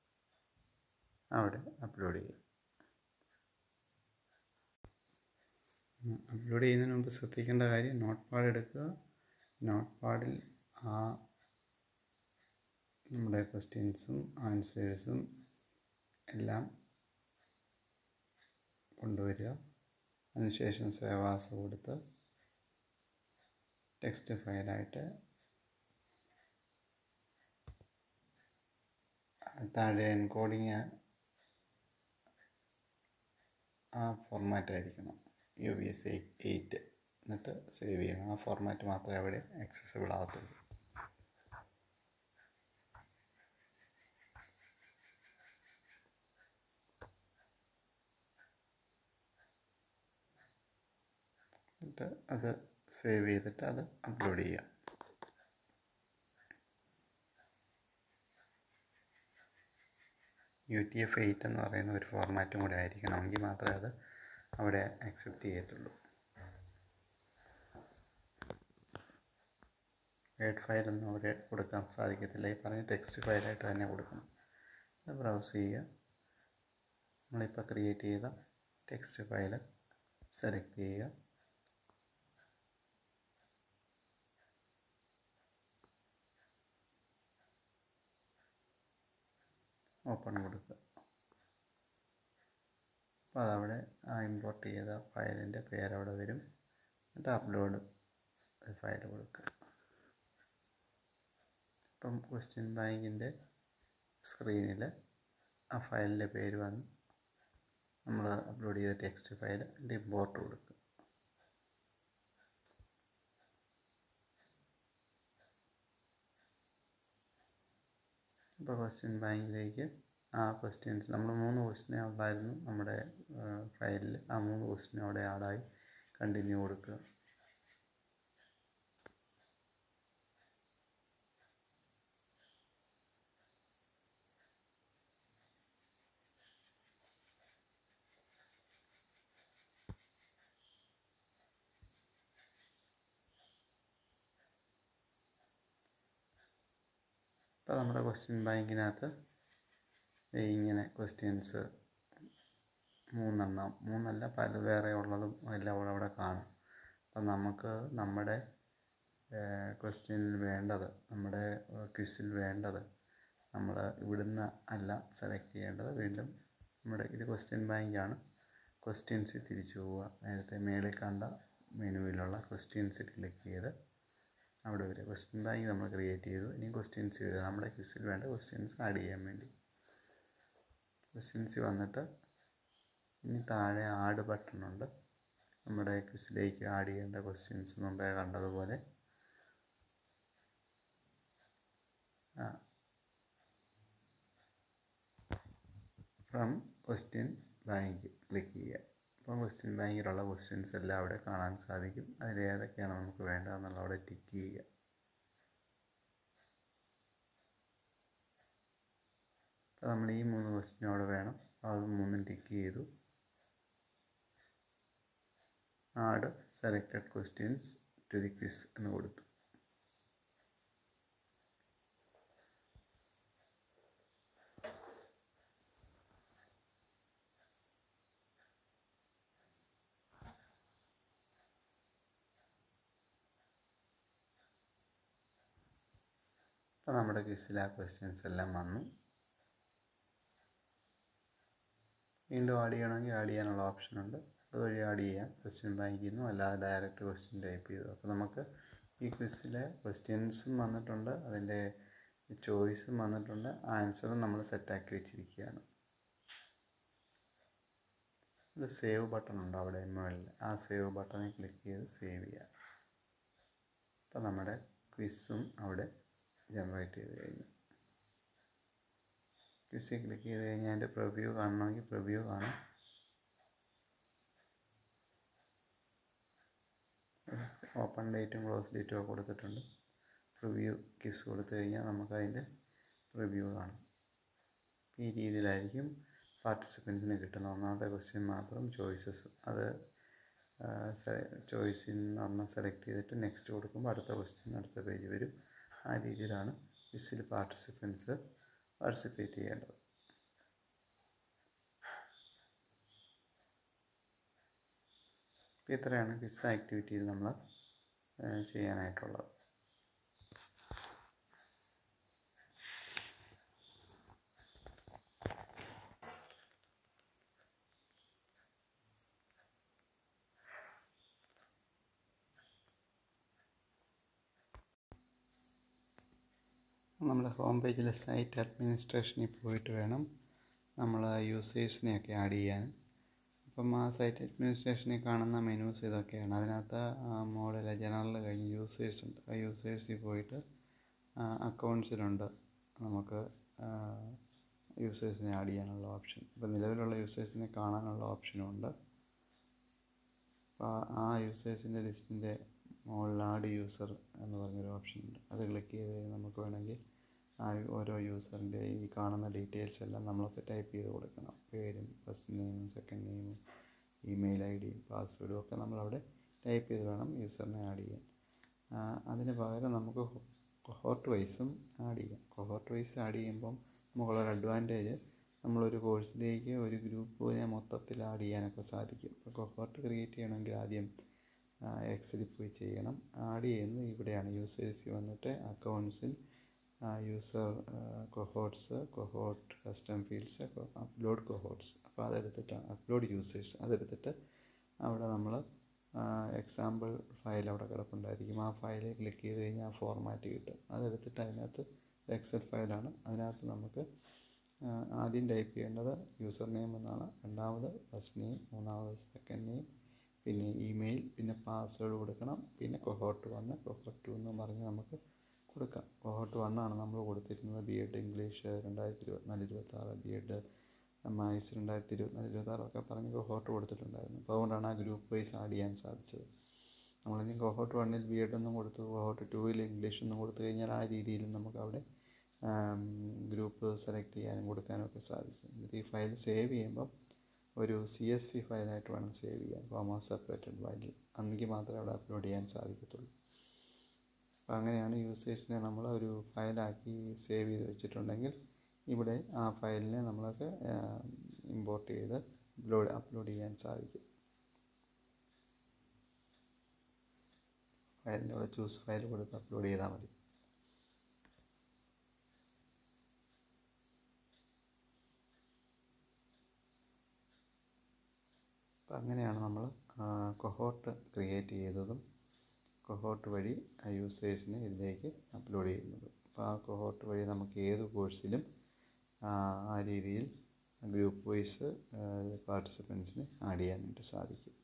അവിടെ അപ്ലോഡ് ചെയ്യും അപ്ലോഡ് ചെയ്യുന്നതിന് മുമ്പ് ശ്രദ്ധിക്കേണ്ട കാര്യം നോട്ട് പാഡ് എടുക്കുക നോട്ട് പാഡിൽ ആ നമ്മുടെ ക്വസ്റ്റ്യൻസും ആൻസേഴ്സും എല്ലാം കൊണ്ടുവരിക അതിനുശേഷം സേവാസ് കൊടുത്ത് ടെക്സ്റ്റ് ഫയലായിട്ട് താഴെ എൻകോഡിങ് ആ ഫോർമാറ്റ് ആയിരിക്കണം യു വി എസ് എയ്റ്റ് എന്നിട്ട് സേവ് ചെയ്യണം ആ ഫോർമാറ്റ് മാത്രമേ അവിടെ ആക്സസിബിൾ ആകത്തുള്ളൂ എന്നിട്ട് അത് സേവ് ചെയ്തിട്ട് അത് അപ്ലോഡ് ചെയ്യാം യു ടി എഫ് എയ്റ്റ് എന്ന് പറയുന്ന ഒരു ഫോർമാറ്റും കൂടെ ആയിരിക്കണമെങ്കിൽ മാത്രമേ അത് അവിടെ അക്സെപ്റ്റ് ചെയ്യത്തുള്ളൂ വേഡ് ഫയലൊന്നും അവിടെ കൊടുക്കാൻ സാധിക്കത്തില്ല ഈ പറഞ്ഞ ടെക്സ്റ്റ് ഫയലായിട്ട് തന്നെ കൊടുക്കണം അത് ബ്രൗസ് ചെയ്യുക നമ്മളിപ്പോൾ ക്രിയേറ്റ് ചെയ്ത ടെക്സ്റ്റ് ഫയൽ സെലക്ട് ചെയ്യുക ഓപ്പൺ കൊടുക്കുക അപ്പോൾ അതവിടെ ആ ഇമ്പോർട്ട് ചെയ്ത ഫയലിൻ്റെ പേരവിടെ വരും എന്നിട്ട് അപ്ലോഡ് ഫയൽ കൊടുക്കുക ഇപ്പം ക്വസ്റ്റ്യൻ ബാങ്കിൻ്റെ സ്ക്രീനിൽ ആ ഫയലിൻ്റെ പേര് വന്ന് നമ്മൾ അപ്ലോഡ് ചെയ്ത ടെക്സ്റ്റ് ഫയൽ അതിൻ്റെ ഇമ്പോർട്ട് കൊടുക്കുക ഇപ്പോൾ ക്വസ്റ്റ്യൻ ബാങ്കിലേക്ക് ആ ക്വസ്റ്റ്യൻസ് നമ്മൾ മൂന്ന് ക്വസ്റ്റ്യൻ ഉണ്ടായിരുന്നു നമ്മുടെ ഫയലിൽ ആ മൂന്ന് ക്വസ്റ്റ്യൻ അവിടെ ആഡായി കണ്ടിന്യൂ കൊടുക്കുക ഇപ്പോൾ നമ്മുടെ ക്വസ്റ്റ്യൻ ബാങ്കിനകത്ത് ഇങ്ങനെ ക്വസ്റ്റ്യൻസ് മൂന്നെണ്ണം മൂന്നല്ല പല വേറെ ഉള്ളതും എല്ലാം അവിടെ അവിടെ കാണും അപ്പം നമുക്ക് നമ്മുടെ ക്വസ്റ്റ്യനിൽ വേണ്ടത് നമ്മുടെ ക്വിസിൽ വേണ്ടത് നമ്മൾ ഇവിടുന്ന് അല്ല സെലക്ട് ചെയ്യേണ്ടത് വീണ്ടും നമ്മുടെ ഇത് ക്വസ്റ്റ്യൻ ബാങ്കാണ് ക്വസ്റ്റ്യൻസിൽ തിരിച്ചു പോവുക നേരത്തെ മേളിൽ കണ്ട മെനുവിലുള്ള ക്വസ്റ്റ്യൻസ് ക്ലിക്ക് ചെയ്ത് അവിടെ വരിക ക്വസ്റ്റ്യൻ ബാങ്ക് നമ്മൾ ക്രിയേറ്റ് ചെയ്തു ഇനി ക്വസ്റ്റ്യൻസ് വരിക നമ്മുടെ ക്വിസിൽ വേണ്ട ക്വസ്റ്റ്യൻസ് ആഡ് ചെയ്യാൻ വേണ്ടി ക്വസ്റ്റ്യൻസ് വന്നിട്ട് ഇനി താഴെ ആഡ് ബട്ടൺ ഉണ്ട് നമ്മുടെ ക്വിസിലേക്ക് ആഡ് ചെയ്യേണ്ട ക്വസ്റ്റ്യൻസ് മുമ്പേ കണ്ടതുപോലെ ഫ്രം ക്വസ്റ്റ്യൻ ബാങ്ക് ക്ലിക്ക് ചെയ്യുക അപ്പം ക്വസ്റ്റ്യൻ ബാങ്കിലുള്ള ക്വസ്റ്റ്യൻസ് എല്ലാം അവിടെ കാണാൻ സാധിക്കും അതിൽ ഏതൊക്കെയാണ് നമുക്ക് വേണ്ടതെന്നുള്ള അവിടെ ടിക്ക് ചെയ്യുക അപ്പോൾ നമ്മൾ ഈ മൂന്ന് ക്വസ്റ്റ്യൻ അവിടെ വേണം അത് മൂന്നും ടിക്ക് ചെയ്തു add selected questions to the quiz എന്ന് കൊടുത്തു അപ്പോൾ നമ്മുടെ ക്വിസിൽ ആ ക്വസ്റ്റ്യൻസ് എല്ലാം വന്നു വീണ്ടും ആഡ് ചെയ്യണമെങ്കിൽ ആഡ് ചെയ്യാനുള്ള ഓപ്ഷനുണ്ട് അതുവഴി ആഡ് ചെയ്യാം ക്വസ്റ്റ്യൻ ബാങ്കിൽ നിന്നും അല്ലാതെ ഡയറക്റ്റ് ക്വസ്റ്റ്യൻ ടൈപ്പ് ചെയ്തു അപ്പോൾ നമുക്ക് ഈ ക്വിസിലെ ക്വസ്റ്റ്യൻസും വന്നിട്ടുണ്ട് അതിൻ്റെ ചോയ്സും വന്നിട്ടുണ്ട് ആൻസറും നമ്മൾ സെറ്റാക്കി വെച്ചിരിക്കുകയാണ് ഒരു സേവ് ബട്ടൺ ഉണ്ട് അവിടെ മുകളിൽ ആ സേവ് ബട്ടണിൽ ക്ലിക്ക് ചെയ്ത് സേവ് ചെയ്യാം അപ്പോൾ നമ്മുടെ ക്വിസും അവിടെ ജനറേറ്റ് ചെയ്ത് കഴിഞ്ഞു ക്വിസിൽ ക്ലിക്ക് ചെയ്ത് കഴിഞ്ഞാൽ അതിൻ്റെ പ്രിവ്യൂ കാണണമെങ്കിൽ പ്രിവ്യൂ കാണാം ഓപ്പൺ ഡേറ്റും ക്ലോസ് ഡേറ്റും ഒക്കെ കൊടുത്തിട്ടുണ്ട് പ്രിവ്യൂ ക്വിസ് കൊടുത്തു കഴിഞ്ഞാൽ നമുക്കതിൻ്റെ പ്രിവ്യൂ കാണാം ഈ രീതിയിലായിരിക്കും പാർട്ടിസിപ്പൻസിന് കിട്ടുന്ന ഒന്നാമത്തെ ക്വസ്റ്റ്യൻ മാത്രം ചോയ്സസ് അത് ചോയ്സിൽ നിന്ന് ഒരെണ്ണം സെലക്ട് ചെയ്തിട്ട് നെക്സ്റ്റ് കൊടുക്കുമ്പോൾ അടുത്ത ക്വസ്റ്റ്യൻ അടുത്ത പേജ് വരും ആ രീതിയിലാണ് ക്വിസിൽ പാർട്ടിസിപ്പൻസ് പാർട്ടിസിപ്പേറ്റ് ചെയ്യേണ്ടത് ഇത്രയാണ് ക്വിസ് ആക്ടിവിറ്റിയിൽ നമ്മൾ ചെയ്യാനായിട്ടുള്ളത് നമ്മുടെ ഹോം പേജിലെ സൈറ്റ് അഡ്മിനിസ്ട്രേഷനിൽ പോയിട്ട് വേണം നമ്മൾ യൂസേഴ്സിനെയൊക്കെ ആഡ് ചെയ്യാൻ അപ്പം ആ സൈറ്റ് അഡ്മിനിസ്ട്രേഷനിൽ കാണുന്ന മെനൂസ് ഇതൊക്കെയാണ് അതിനകത്ത് മോഡൽ ജനറൽ കഴിഞ്ഞ് യൂസേഴ്സ് ഉണ്ട് ആ യൂസേഴ്സിൽ പോയിട്ട് അക്കൗണ്ട്സിലുണ്ട് നമുക്ക് യൂസേഴ്സിനെ ആഡ് ചെയ്യാനുള്ള ഓപ്ഷൻ ഇപ്പം നിലവിലുള്ള യൂസേഴ്സിനെ കാണാനുള്ള ഓപ്ഷനും ഉണ്ട് അപ്പോൾ ആ യൂസേഴ്സിൻ്റെ ലിസ്റ്റിൻ്റെ മുകളിൽ ആഡ് യൂസർ എന്ന് പറഞ്ഞൊരു ഓപ്ഷൻ ഉണ്ട് അത് ക്ലിക്ക് ചെയ്ത് കഴിഞ്ഞാൽ നമുക്ക് വേണമെങ്കിൽ ആ ഓരോ യൂസറിൻ്റെ ഈ കാണുന്ന ഡീറ്റെയിൽസ് എല്ലാം നമ്മളൊക്കെ ടൈപ്പ് ചെയ്ത് കൊടുക്കണം പേരും ഫസ്റ്റ് നെയിമും സെക്കൻഡ് നെയിമും ഇമെയിൽ ഐ ഡിയും പാസ്വേഡും ഒക്കെ നമ്മളവിടെ ടൈപ്പ് ചെയ്ത് വേണം യൂസറിനെ ആഡ് ചെയ്യാൻ അതിന് പകരം നമുക്ക് കൊഹോർട്ട് വൈസും ആഡ് ചെയ്യാം കൊഹോർട്ട് വൈസ് ആഡ് ചെയ്യുമ്പം നമുക്കുള്ളൊരു അഡ്വാൻറ്റേജ് നമ്മളൊരു കോഴ്സിലേക്ക് ഒരു ഗ്രൂപ്പിനെ മൊത്തത്തിൽ ആഡ് ചെയ്യാനൊക്കെ സാധിക്കും ഇപ്പോൾ കൊഹോർട്ട് ക്രിയേറ്റ് ചെയ്യണമെങ്കിൽ ആദ്യം എക്സലിൽ പോയി ചെയ്യണം ആഡ് ചെയ്യുന്നത് ഇവിടെയാണ് യൂസേഴ്സിൽ വന്നിട്ട് അക്കൗണ്ട്സിൽ user cohorts cohort custom fields upload cohorts അപ്പോൾ അതെടുത്തിട്ടാണ് അപ്ലോഡ് യൂസേഴ്സ് അതെടുത്തിട്ട് അവിടെ നമ്മൾ എക്സാമ്പിൾ ഫയൽ അവിടെ കിടപ്പുണ്ടായിരിക്കും ആ ഫയൽ ക്ലിക്ക് ചെയ്ത് കഴിഞ്ഞാൽ ആ ഫോർമാറ്റ് കിട്ടും അതെടുത്തിട്ട് അതിനകത്ത് എക്സൽ ഫയലാണ് അതിനകത്ത് നമുക്ക് ആദ്യം ടൈപ്പ് ചെയ്യേണ്ടത് യൂസർ നെയിം എന്നാണ് രണ്ടാമത് ഫസ്റ്റ് നെയിം മൂന്നാമത് സെക്കൻഡ് നെയിം പിന്നെ ഇമെയിൽ പിന്നെ പാസ്വേഡ് കൊടുക്കണം പിന്നെ കൊഹോട്ട് വണ്ണ് കൊഹോട്ട് ടു എന്ന് പറഞ്ഞ് നമുക്ക് കൊടുക്കാം കൊഹോട്ട് വണ്ണാണ് നമ്മൾ കൊടുത്തിരുന്നത് ബി എഡ് ഇംഗ്ലീഷ് രണ്ടായിരത്തി ഇരുപത്തിനാല് ഇരുപത്താറ് ബി എഡ് മാത്സ് രണ്ടായിരത്തി ഇരുപത്തിനാല് ഇരുപത്താറൊക്കെ പറഞ്ഞ് കൊഹോട്ട് കൊടുത്തിട്ടുണ്ടായിരുന്നു അപ്പോൾ അതുകൊണ്ടാണ് ആ ഗ്രൂപ്പ് വൈസ് ആഡ് ചെയ്യാൻ സാധിച്ചത് നമ്മളിനി കൊഹോട്ട് വണ്ണിൽ ബി എഡ് ഒന്നും കൊടുത്തു കൊഹോട്ട് ടൂവിൽ ഇംഗ്ലീഷ് ഒന്നും കൊടുത്തു കഴിഞ്ഞാൽ ആ രീതിയിലും നമുക്ക് അവിടെ ഗ്രൂപ്പ് സെലക്ട് ചെയ്യാനും കൊടുക്കാനും ഒക്കെ സാധിക്കും എന്നിട്ട് ഈ ഫയൽ സേവ് ചെയ്യുമ്പം ഒരു സി എസ് വി ഫയലായിട്ട് വേണം സേവ് ചെയ്യാൻ കോമ സെപ്പറേറ്റഡ് ഫയൽ അന്നെങ്കിൽ മാത്രമേ അവിടെ അപ്ലോഡ് ചെയ്യാൻ സാധിക്കത്തുള്ളൂ അപ്പോൾ അങ്ങനെയാണ് യൂസേഴ്സിനെ നമ്മൾ ഒരു ഫയലാക്കി സേവ് ചെയ്ത് വെച്ചിട്ടുണ്ടെങ്കിൽ ഇവിടെ ആ ഫയലിനെ നമ്മളൊക്കെ ഇമ്പോർട്ട് ചെയ്ത് അപ്ലോഡ് അപ്ലോഡ് ചെയ്യാൻ സാധിക്കും ഫയലിൻ്റെ കൂടെ ചൂസ് ഫയൽ കൊടുത്ത് അപ്ലോഡ് ചെയ്താൽ മതി അപ്പം അങ്ങനെയാണ് നമ്മൾ കൊഹോട്ട് ക്രിയേറ്റ് ചെയ്തതും കൊഹോട്ട് വഴി ആ യൂസേഴ്സിനെ ഇതിലേക്ക് അപ്ലോഡ് ചെയ്യുന്നത് അപ്പോൾ ആ കൊഹോട്ട് വഴി നമുക്ക് ഏത് കോഴ്സിലും ആ രീതിയിൽ ഗ്രൂപ്പ് വൈസ് പാർട്ടിസിപ്പൻസിനെ ആഡ് ചെയ്യാനായിട്ട് സാധിക്കും